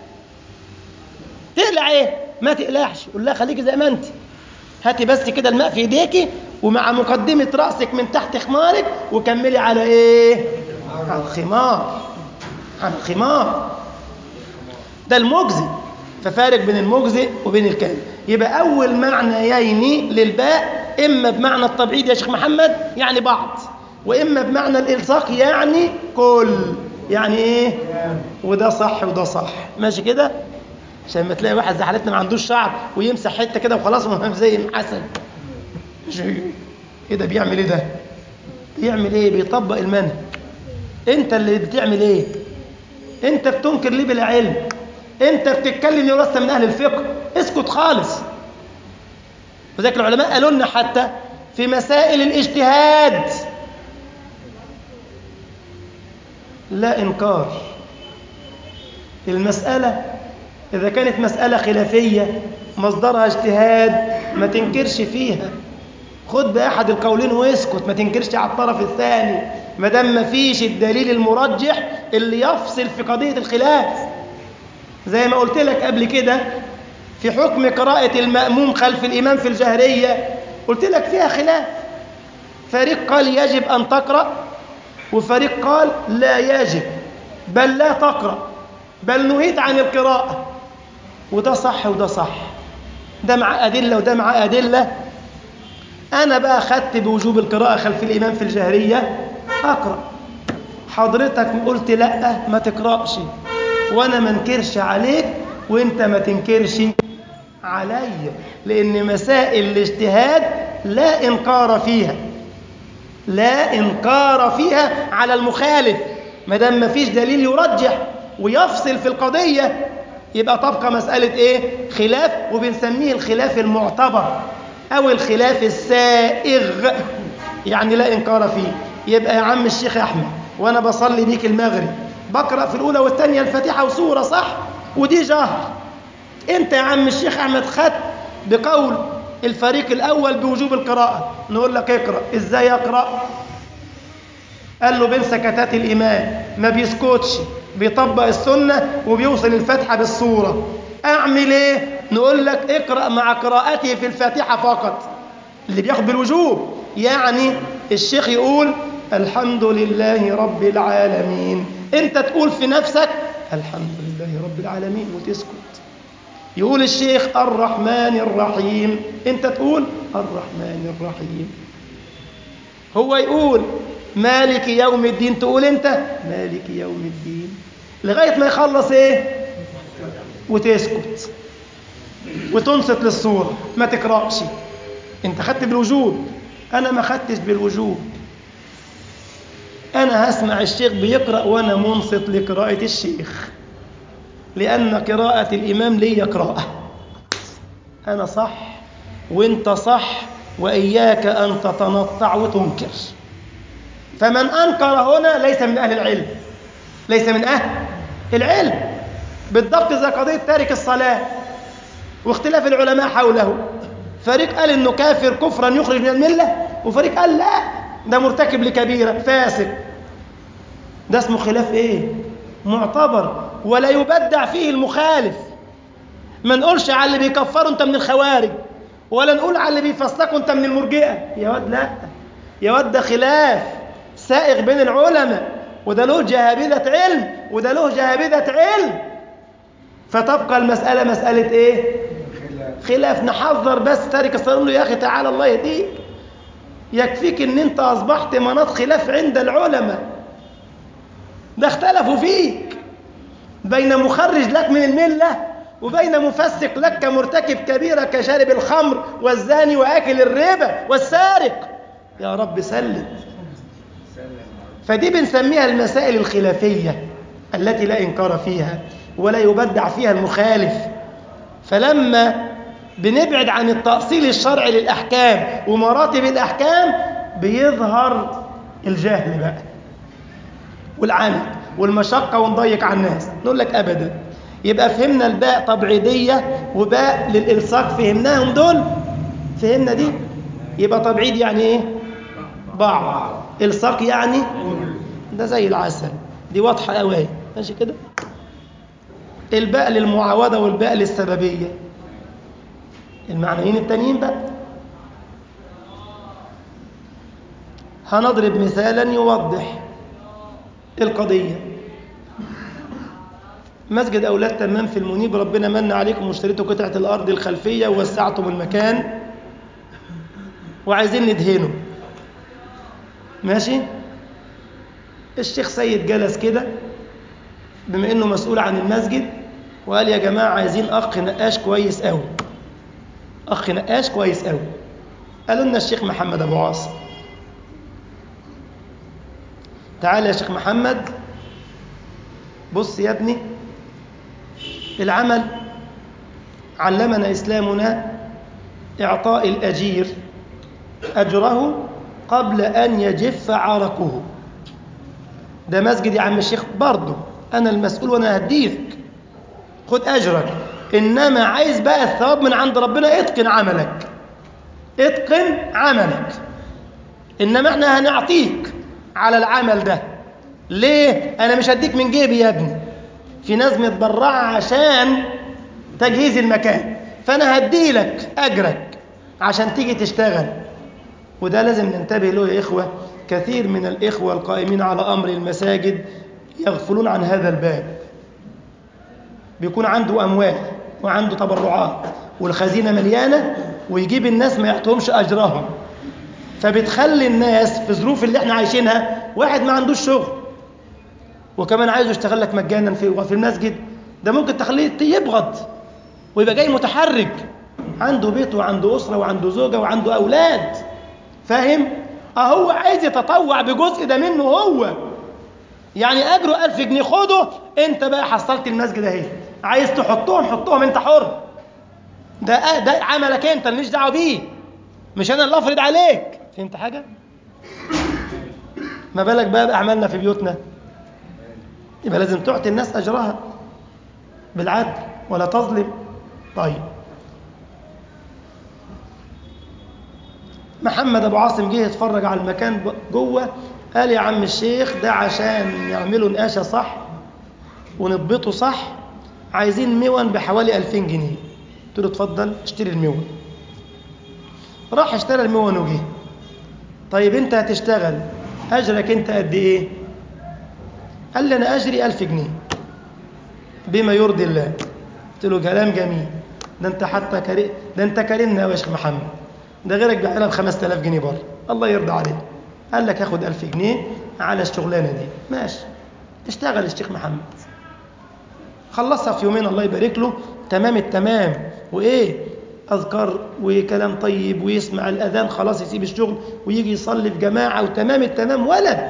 A: تقلع ايه ما تقلعش قول لها خليكي زي ما انت هاتي بس كده الماء في ايديكي ومع مقدمة رأسك من تحت خمارك وكملي على ايه على الخمار على الخمار ده المجزي ففارق بين المجزي وبين الكامل يبقى أول معنيين للباء إما بمعنى التبعيد يا شيخ محمد يعني بعض وإما بمعنى الإلصاق يعني كل يعني إيه وده صح وده صح ماشي كده عشان ما تلاقي واحد زي حالتنا ما عندوش شعر ويمسح حته كده وخلاص وهو زي حسن ايه ده بيعمل ايه ده بيعمل ايه بيطبق المنهج انت اللي بتعمل ايه انت بتنكر ليه بلا علم انت بتتكلم يا لست من اهل الفقه اسكت خالص وذلك العلماء قالوا لنا حتى في مسائل الاجتهاد لا انكار المساله اذا كانت مساله خلافيه مصدرها اجتهاد ما تنكرش فيها خد بأحد القولين واسكت ما تنكرش على الطرف الثاني ما دام ما فيش الدليل المرجح اللي يفصل في قضية الخلاف زي ما قلت لك قبل كده في حكم قراءة المأموم خلف الإمام في الجهرية قلت لك فيها خلاف فريق قال يجب أن تقرأ وفريق قال لا يجب بل لا تقرأ بل نهيت عن القراءة وده صح وده صح ده مع أدلة وده مع أدلة أنا بقى خدت بوجوب القراءة خلف الإمام في الجهرية أقرأ حضرتك قلت لأ ما تقرأش وأنا ما انكرش عليك وأنت ما تنكرش علي لأن مسائل الاجتهاد لا إنكار فيها لا إنكار فيها على المخالف ما دام ما فيش دليل يرجح ويفصل في القضية يبقى تبقى مسألة إيه؟ خلاف وبنسميه الخلاف المعتبر أو الخلاف السائغ يعني لا إنكار فيه يبقى يا عم الشيخ أحمد وأنا بصلي بيك المغرب بقرأ في الأولى والثانية الفاتحة وسورة صح ودي جهر أنت يا عم الشيخ أحمد خدت بقول الفريق الأول بوجوب القراءة نقول لك اقرأ إزاي أقرأ قال له بين سكتات الإمام ما بيسكتش بيطبق السنة وبيوصل الفاتحة بالصورة أعمل إيه؟ نقول لك اقرأ مع قراءته في الفاتحة فقط اللي بياخد بالوجوب يعني الشيخ يقول الحمد لله رب العالمين انت تقول في نفسك الحمد لله رب العالمين وتسكت يقول الشيخ الرحمن الرحيم انت تقول الرحمن الرحيم هو يقول مالك يوم الدين تقول انت مالك يوم الدين لغاية ما يخلص ايه وتسكت وتنصت للصورة ما تقرأش انت خدت بالوجوب انا ما خدتش بالوجوب انا هسمع الشيخ بيقرأ وانا منصت لقراءة الشيخ لأن قراءة الإمام لي قراءة أنا صح وانت صح وإياك أن تتنطع وتنكر فمن أنكر هنا ليس من أهل العلم ليس من أهل العلم بالضبط زي قضية تارك الصلاة واختلاف العلماء حوله فريق قال إنه كافر كفرا يخرج من الملة وفريق قال لا ده مرتكب لكبيرة فاسق ده اسمه خلاف إيه معتبر ولا يبدع فيه المخالف ما نقولش على اللي بيكفروا انت من الخوارج ولا نقول على اللي بيفسقوا انت من المرجئه يا واد لا يا واد ده خلاف سائغ بين العلماء وده له جهابذة علم وده له جهابذة علم فتبقى المسألة مسألة ايه خلاف نحذر بس تارك الصلاة نقول له يا أخي تعالى الله يهديك يكفيك ان انت اصبحت مناط خلاف عند العلماء ده اختلفوا فيك بين مخرج لك من الملة وبين مفسق لك كمرتكب كبيرة كشارب الخمر والزاني وآكل الربا والسارق يا رب سلم فدي بنسميها المسائل الخلافية التي لا إنكار فيها ولا يبدع فيها المخالف فلما بنبعد عن التأصيل الشرعي للأحكام ومراتب الأحكام بيظهر الجهل بقى والعنت والمشقة ونضيق على الناس نقول لك أبدا يبقى فهمنا الباء تبعيدية وباء للإلصاق فهمناهم دول فهمنا دي يبقى تبعيد يعني إيه بعض الصاق يعني ده زي العسل دي واضحة قوي اهي ماشي كده الباء للمعاوضة والباء للسببية المعنيين التانيين بقى هنضرب مثالا يوضح القضية مسجد أولاد تمام في المنيب ربنا من عليكم واشتريتوا قطعة الأرض الخلفية ووسعتم المكان وعايزين ندهنه ماشي الشيخ سيد جلس كده بما انه مسؤول عن المسجد وقال يا جماعه عايزين اخ نقاش كويس قوي اخ نقاش كويس قوي قالوا لنا الشيخ محمد ابو عاصم تعال يا شيخ محمد بص يا ابني العمل علمنا اسلامنا اعطاء الاجير اجره قبل ان يجف عرقه ده مسجد يا عم الشيخ برضه انا المسؤول وانا هديك خد اجرك انما عايز بقى الثواب من عند ربنا اتقن عملك اتقن عملك انما احنا هنعطيك على العمل ده ليه انا مش هديك من جيبي يا ابني في ناس متبرعه عشان تجهيز المكان فانا هديلك اجرك عشان تيجي تشتغل وده لازم ننتبه له يا إخوة كثير من الإخوة القائمين على أمر المساجد يغفلون عن هذا الباب بيكون عنده أموال وعنده تبرعات والخزينة مليانة ويجيب الناس ما يعطيهمش أجرهم فبتخلي الناس في ظروف اللي احنا عايشينها واحد ما عندوش شغل وكمان عايزه يشتغل لك مجانا في في المسجد ده ممكن تخليه يبغض ويبقى جاي متحرج عنده بيت وعنده أسرة وعنده زوجة وعنده أولاد فاهم؟ أهو عايز يتطوع بجزء ده منه هو يعني أجره ألف جنيه خده أنت بقى حصلت المسجد أهي عايز تحطهم حطهم أنت حر ده ده عملك أنت ماليش دعوة بيه مش أنا اللي أفرض عليك فهمت حاجة؟ ما بالك بقى بأعمالنا في بيوتنا يبقى لازم تعطي الناس أجرها بالعدل ولا تظلم طيب محمد ابو عاصم جه يتفرج على المكان جوه قال يا عم الشيخ ده عشان يعملوا نقاشه صح ونضبطه صح عايزين مون بحوالي 2000 جنيه قلت له اتفضل اشتري المون راح اشترى المون وجه طيب انت هتشتغل اجرك انت قد ايه قال لي انا اجري 1000 جنيه بما يرضي الله قلت له كلام جميل ده انت حتى كريم ده انت كريمنا يا شيخ محمد ده غيرك بيعملها ب 5000 جنيه بره الله يرضى عليك قال لك هاخد 1000 جنيه على الشغلانه دي ماشي اشتغل الشيخ محمد خلصها في يومين الله يبارك له تمام التمام وايه اذكار وكلام طيب ويسمع الاذان خلاص يسيب الشغل ويجي يصلي في جماعه وتمام التمام ولد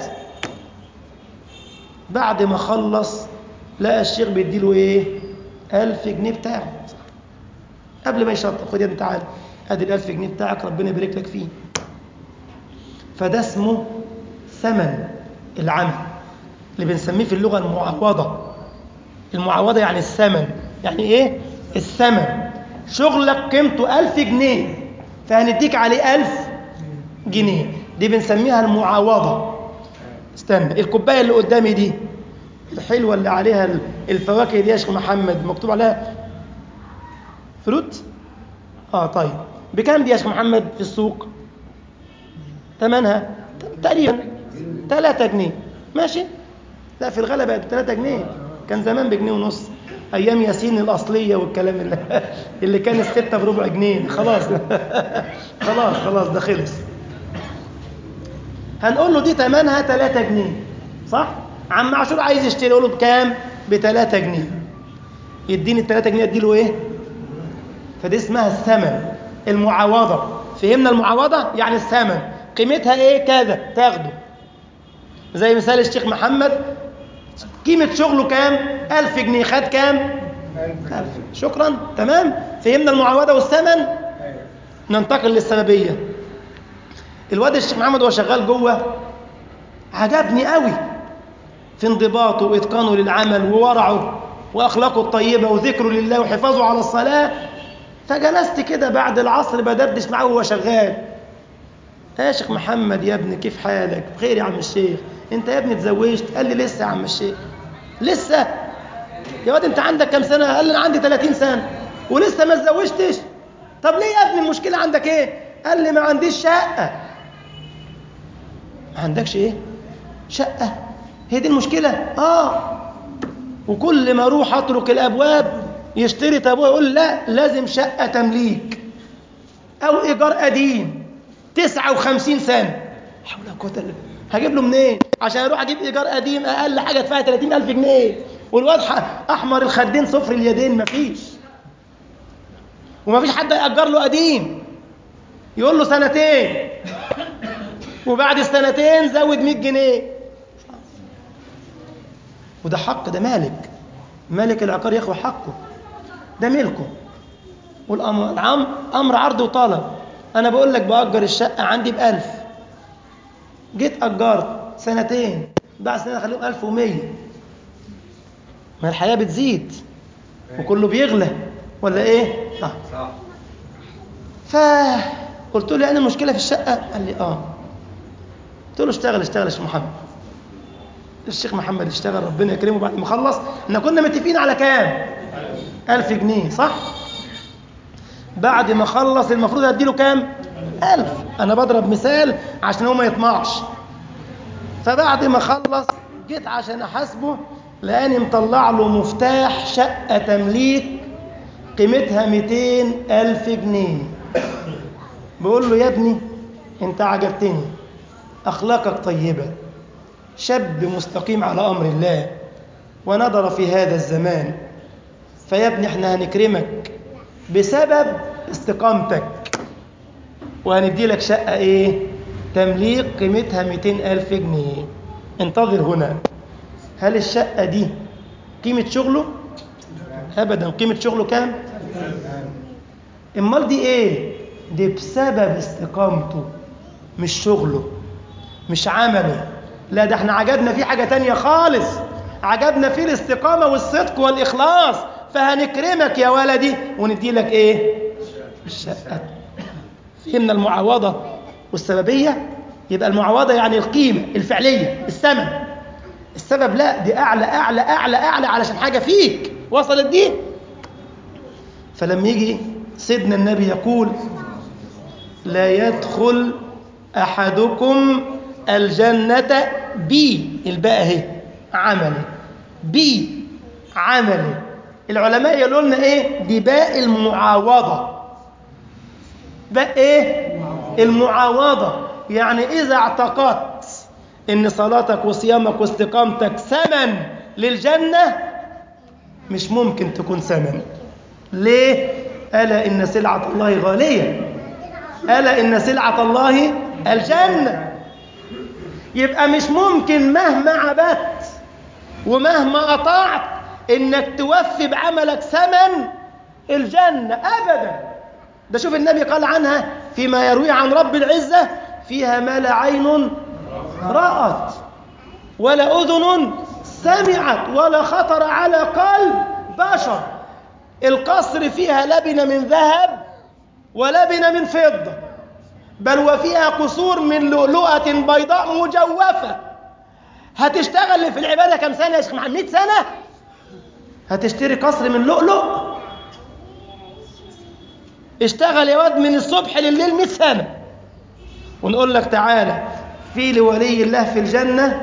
A: بعد ما خلص لقى الشيخ بيديله ايه 1000 جنيه بتاعه قبل ما يشطب خد يا ابني تعالى ادي الألف جنيه بتاعك ربنا يبارك لك فيه فده اسمه ثمن العمل اللي بنسميه في اللغة المعوضة المعوضة يعني الثمن يعني ايه الثمن شغلك قيمته ألف جنيه فهنديك عليه ألف جنيه دي بنسميها المعاوضة استنى الكوباية اللي قدامي دي الحلوة اللي عليها الفواكه دي يا شيخ محمد مكتوب عليها فروت اه طيب بكام دي يا شيخ محمد في السوق ثمنها تقريبا 3 جنيه ماشي لا في الغالب بقت 3 جنيه كان زمان بجنيه ونص ايام ياسين الاصليه والكلام اللي, اللي كان السته بربع جنيه خلاص خلاص خلاص ده خلص هنقول له دي ثمنها 3 جنيه صح عم عاشور عايز يشتري يقول له بكام ب 3 جنيه يديني ال 3 جنيه اديله ايه فدي اسمها الثمن المعاوضة فهمنا المعاوضة يعني الثمن قيمتها ايه كذا تاخده زي مثال الشيخ محمد قيمة شغله كام ألف جنيه خد كام ألف شكرا تمام فهمنا المعاوضة والثمن ننتقل للسببية الواد الشيخ محمد وهو شغال جوه عجبني قوي في انضباطه وإتقانه للعمل وورعه وأخلاقه الطيبة وذكره لله وحفاظه على الصلاة فجلست كده بعد العصر بدردش معاه وهو شغال يا شيخ محمد يا ابني كيف حالك بخير يا عم الشيخ انت يا ابني اتزوجت قال لي لسه يا عم الشيخ لسه يا واد انت عندك كام سنه قال لي انا عندي 30 سنه ولسه ما اتزوجتش طب ليه يا ابني المشكله عندك ايه قال لي ما عنديش شقه ما عندكش ايه شقه هي دي المشكله اه وكل ما اروح اترك الابواب يشتري ابوه يقول لا لازم شقه تمليك او ايجار قديم 59 سنه حول ولا قوه الا بالله هجيب له منين عشان اروح اجيب ايجار قديم اقل حاجه ادفعها 30000 جنيه والواد احمر الخدين صفر اليدين مفيش ومفيش حد يأجر له قديم يقول له سنتين وبعد السنتين زود 100 جنيه وده حق ده مالك مالك العقار ياخد حقه ده ملكه والامر العام امر عرض وطلب انا بقول لك باجر الشقه عندي بألف جيت اجرت سنتين بعد سنه اخليهم 1100 ما الحياه بتزيد وكله بيغلى ولا ايه طيب
B: صح
A: فقلت له يعني المشكله في الشقه قال لي اه قلت له اشتغل اشتغل يا شيخ محمد الشيخ محمد اشتغل ربنا يكرمه بعد ما خلص احنا كنا متفقين على كام ألف جنيه صح بعد ما خلص المفروض اديله كام ألف أنا بضرب مثال عشان هو ما يطمعش فبعد ما خلص جيت عشان أحاسبه لقاني مطلع له مفتاح شقة تمليك قيمتها 200 ألف جنيه بقول له يا ابني أنت عجبتني أخلاقك طيبة شاب مستقيم على أمر الله ونظر في هذا الزمان فيا ابني احنا هنكرمك بسبب استقامتك وهندي لك شقة ايه تمليك قيمتها 200 ألف جنيه انتظر هنا هل الشقة دي قيمة شغله أبدا قيمة شغله كام امال دي ايه دي بسبب استقامته مش شغله مش عمله لا ده احنا عجبنا فيه حاجة تانية خالص عجبنا فيه الاستقامة والصدق والإخلاص فهنكرمك يا ولدي وندي لك ايه الشقة فهمنا المعاوضة والسببية يبقى المعاوضة يعني القيمة الفعلية الثمن السبب لا دي أعلى أعلى أعلى أعلى علشان حاجة فيك وصلت دي فلما يجي سيدنا النبي يقول لا يدخل أحدكم الجنة بي الباء اهي عمله بي عمله العلماء يقولوا لنا ايه دي باء المعاوضة باء ايه المعاوضة يعني إذا اعتقدت إن صلاتك وصيامك واستقامتك ثمن للجنة مش ممكن تكون ثمن ليه؟ ألا إن سلعة الله غالية ألا إن سلعة الله الجنة يبقى مش ممكن مهما عبدت ومهما أطعت إنك توفي بعملك ثمن الجنة أبدا ده شوف النبي قال عنها فيما يروي عن رب العزة فيها ما لا عين رأت ولا أذن سمعت ولا خطر على قلب بشر القصر فيها لبن من ذهب ولبن من فضة بل وفيها قصور من لؤلؤة بيضاء مجوفة هتشتغل في العبادة كم سنة يا شيخ محمد 100 سنة هتشتري قصر من لؤلؤ اشتغل يا واد من الصبح لليل 100 سنة ونقول لك تعالى في لولي الله في الجنة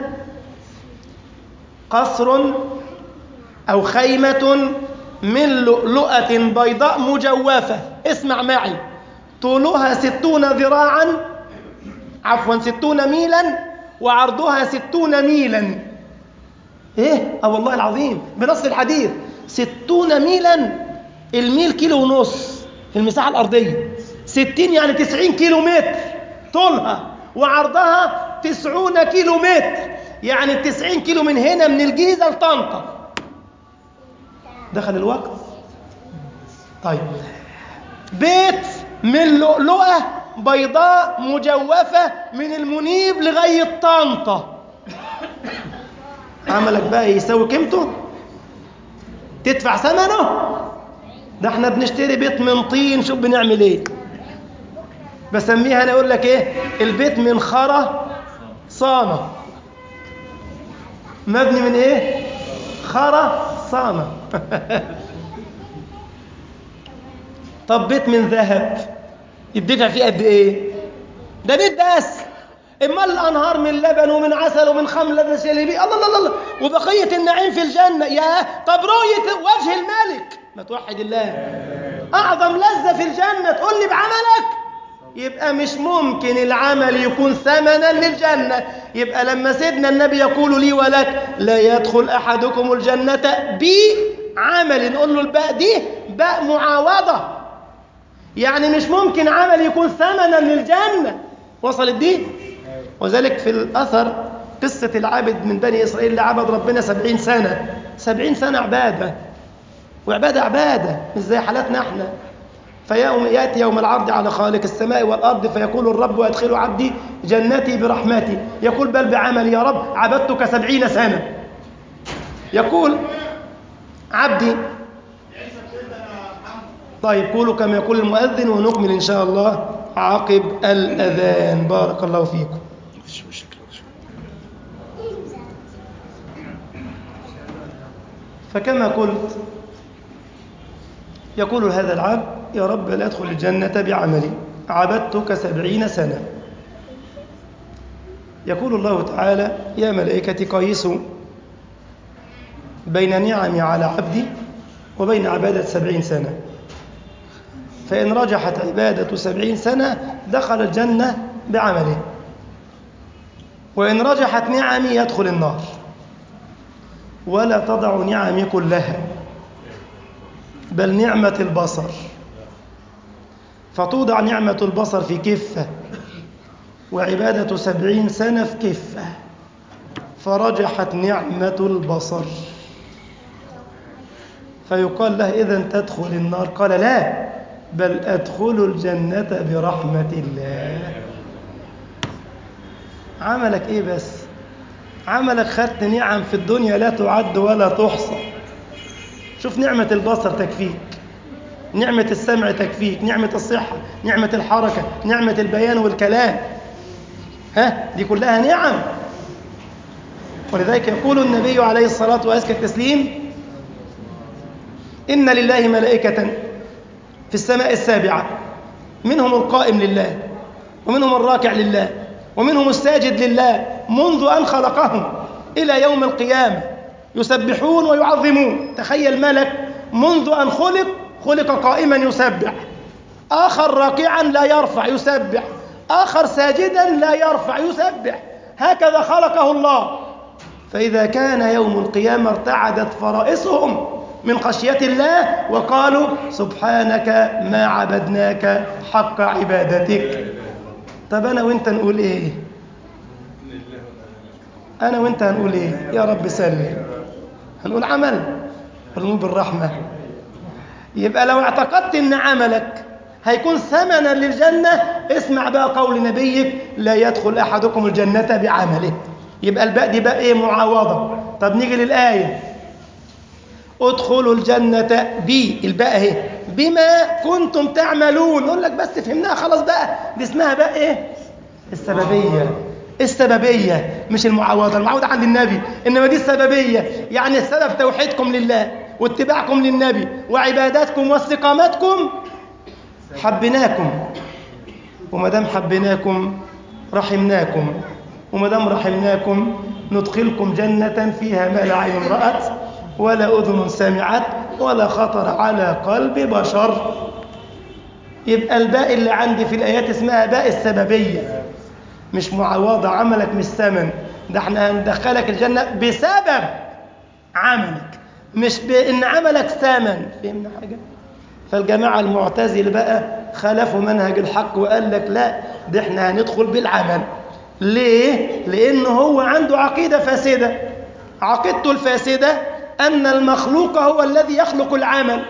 A: قصر أو خيمة من لؤلؤة بيضاء مجوفة اسمع معي طولها ستون ذراعا عفوا ستون ميلا وعرضها ستون ميلا ايه اه والله العظيم بنص الحديث ستون ميلا الميل كيلو ونص في المساحة الأرضية ستين يعني تسعين كيلو متر طولها وعرضها تسعون كيلو متر يعني التسعين كيلو من هنا من الجيزة لطنطا دخل الوقت طيب بيت من لؤلؤة بيضاء مجوفة من المنيب لغاية طنطا عملك بقى يساوي قيمته تدفع ثمنه ده احنا بنشتري بيت من طين شوف بنعمل ايه بسميها انا اقول لك ايه البيت من خرى صانة مبني من ايه خرى صانة طب بيت من ذهب يدفع فيه قد ايه ده بيت بس اما الانهار من لبن ومن عسل ومن خمر لذة شلبي الله الله الله وبقيه النعيم في الجنه يا طب رؤيه وجه الملك ما توحد الله اعظم لذه في الجنه تقول لي بعملك يبقى مش ممكن العمل يكون ثمنا للجنه يبقى لما سيدنا النبي يقول لي ولك لا يدخل احدكم الجنه بعمل نقول له الباء دي باء معاوضه يعني مش ممكن عمل يكون ثمنا للجنه وصلت دي وذلك في الأثر قصة العابد من بني إسرائيل اللي عبد ربنا سبعين سنة سبعين سنة عبادة وعبادة عبادة مش زي حالاتنا احنا فيوم يأتي يوم العرض على خالق السماء والأرض فيقول الرب وأدخل عبدي جنتي برحمتي يقول بل بعمل يا رب عبدتك سبعين سنة يقول عبدي طيب قولوا كما يقول المؤذن ونكمل إن شاء الله عقب الأذان بارك الله فيكم فكما قلت يقول هذا العبد يا رب لا أدخل الجنة بعملي عبدتك سبعين سنة يقول الله تعالى يا ملائكتي قيسوا بين نعمي على عبدي وبين عبادة سبعين سنة فإن رجحت عبادة سبعين سنة دخل الجنة بعمله وإن رجحت نعمي يدخل النار ولا تضع نعمي كلها بل نعمة البصر فتوضع نعمة البصر في كفة وعبادة سبعين سنة في كفة فرجحت نعمة البصر فيقال له إذا تدخل النار قال لا بل أدخل الجنة برحمة الله عملك إيه بس عملك خدت نعم في الدنيا لا تعد ولا تحصى شوف نعمة البصر تكفيك نعمة السمع تكفيك نعمة الصحة نعمة الحركة نعمة البيان والكلام ها دي كلها نعم ولذلك يقول النبي عليه الصلاة وأزكى التسليم إن لله ملائكة في السماء السابعة منهم القائم لله ومنهم الراكع لله ومنهم الساجد لله منذ أن خلقهم إلى يوم القيامة يسبحون ويعظمون تخيل ملك منذ أن خلق خلق قائما يسبح آخر راكعا لا يرفع يسبح آخر ساجدا لا يرفع يسبح هكذا خلقه الله فإذا كان يوم القيامة ارتعدت فرائصهم من خشية الله وقالوا سبحانك ما عبدناك حق عبادتك طب أنا وإنت نقول إيه أنا وإنت هنقول إيه يا رب سلم هنقول عمل هنقول بالرحمة يبقى لو اعتقدت أن عملك هيكون ثمنا للجنة اسمع بقى قول نبيك لا يدخل أحدكم الجنة بعمله يبقى الباء دي بقى إيه معاوضة طب نيجي للآية ادخلوا الجنة بي الباء اهي بما كنتم تعملون نقول لك بس فهمناها خلاص بقى دي اسمها بقى ايه السببية السببية مش المعاوضة المعاوضة عند النبي إنما دي السببية يعني السبب توحيدكم لله واتباعكم للنبي وعباداتكم واستقامتكم حبناكم وما دام حبناكم رحمناكم وما دام رحمناكم ندخلكم جنة فيها ما لا عين رأت ولا أذن سمعت ولا خطر على قلب بشر يبقى الباء اللي عندي في الآيات اسمها باء السببية مش معوضة عملك مش ثمن ده احنا هندخلك الجنة بسبب عملك مش بإن عملك ثمن فهمنا حاجة فالجماعة المعتزل بقى خالفوا منهج الحق وقال لك لا ده احنا هندخل بالعمل ليه؟ لأنه هو عنده عقيدة فاسدة عقيدته الفاسدة أن المخلوق هو الذي يخلق العمل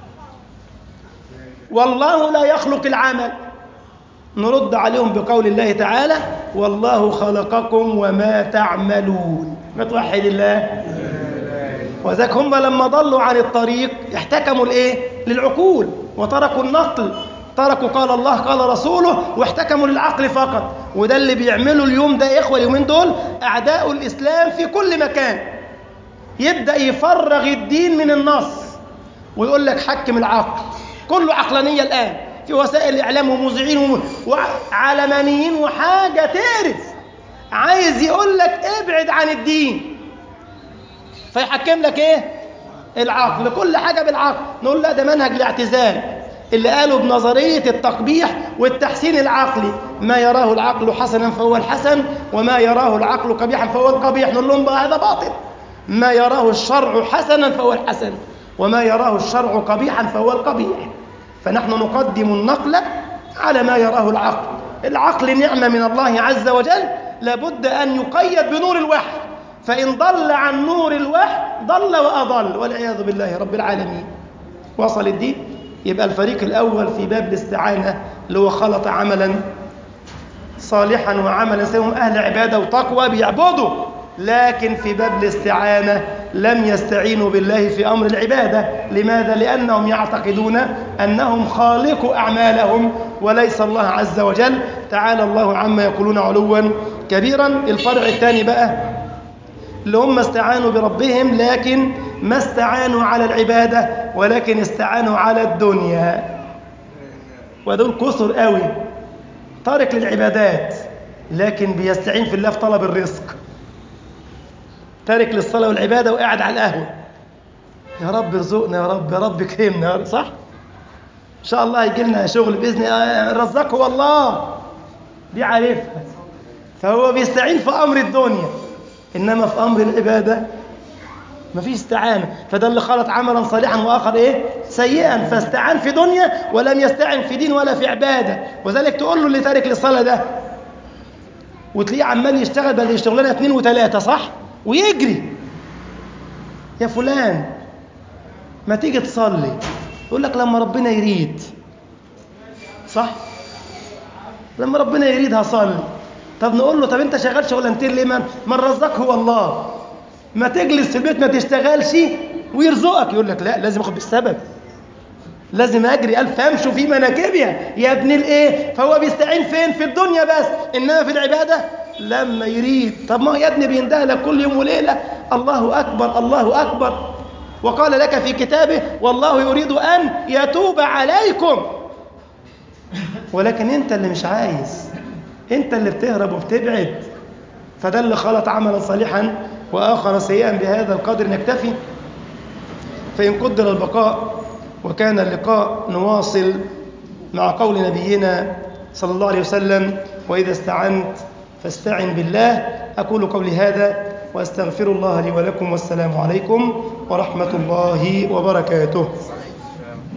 A: والله لا يخلق العمل نرد عليهم بقول الله تعالى والله خلقكم وما تعملون ما توحد الله وذاك هم لما ضلوا عن الطريق احتكموا الايه للعقول وتركوا النقل تركوا قال الله قال رسوله واحتكموا للعقل فقط وده اللي بيعملوا اليوم ده يا إخوة اليومين دول أعداء الإسلام في كل مكان يبدأ يفرغ الدين من النص ويقول لك حكم العقل كله عقلانية الآن في وسائل الإعلام ومذيعين وعلمانيين وحاجة تعرف عايز يقول لك ابعد عن الدين فيحكم لك ايه العقل كل حاجة بالعقل نقول لا ده منهج الاعتزال اللي قالوا بنظرية التقبيح والتحسين العقلي ما يراه العقل حسنا فهو الحسن وما يراه العقل قبيحا فهو القبيح نقول لهم بقى هذا باطل ما يراه الشرع حسنا فهو الحسن وما يراه الشرع قبيحا فهو القبيح فنحن نقدم النقل على ما يراه العقل العقل نعمة من الله عز وجل لابد أن يقيد بنور الوحي فإن ضل عن نور الوحي ضل وأضل والعياذ بالله رب العالمين وصل الدين يبقى الفريق الأول في باب الاستعانة اللي هو خلط عملا صالحا وعملا سيهم أهل عبادة وتقوى بيعبدوا لكن في باب الاستعانة لم يستعينوا بالله في أمر العبادة لماذا؟ لأنهم يعتقدون أنهم خالق أعمالهم وليس الله عز وجل تعالى الله عما يقولون علوا كبيرا الفرع الثاني بقى اللي هم استعانوا بربهم لكن ما استعانوا على العبادة ولكن استعانوا على الدنيا ودول كسر قوي تارك للعبادات لكن بيستعين في الله في طلب الرزق تارك للصلاة والعبادة وقاعد على القهوة يا رب ارزقنا يا رب يا رب كرمنا يا رب صح؟ إن شاء الله يجي لنا شغل بإذن الرزاق هو الله دي عارفها فهو بيستعين في أمر الدنيا إنما في أمر العبادة مفيش استعانة فده اللي خلط عملا صالحا وآخر إيه سيئا فاستعان في دنيا ولم يستعن في دين ولا في عبادة وذلك تقول له اللي تارك للصلاة ده وتلاقيه عمال يشتغل بدل شغلانة اثنين وثلاثة صح ويجري يا فلان ما تيجي تصلي يقول لك لما ربنا يريد صح لما ربنا يريد هصلي طب نقول له طب انت شغال شغلانتين ليه ما ما الرزاق هو الله ما تجلس في البيت ما تشتغلش ويرزقك يقول لك لا لازم اخد بالسبب لازم اجري الف امشوا في مناكبها يا ابن الايه فهو بيستعين فين في الدنيا بس انما في العباده لما يريد طب ما يا ابني بينده لك كل يوم وليله الله اكبر الله اكبر وقال لك في كتابه والله يريد ان يتوب عليكم ولكن انت اللي مش عايز انت اللي بتهرب وبتبعد فده اللي خلط عملا صالحا واخر سيئا بهذا القدر نكتفي فان قدر البقاء وكان اللقاء نواصل مع قول نبينا صلى الله عليه وسلم واذا استعنت فاستعن بالله اقول قولي هذا واستغفر الله لي ولكم والسلام عليكم ورحمه الله وبركاته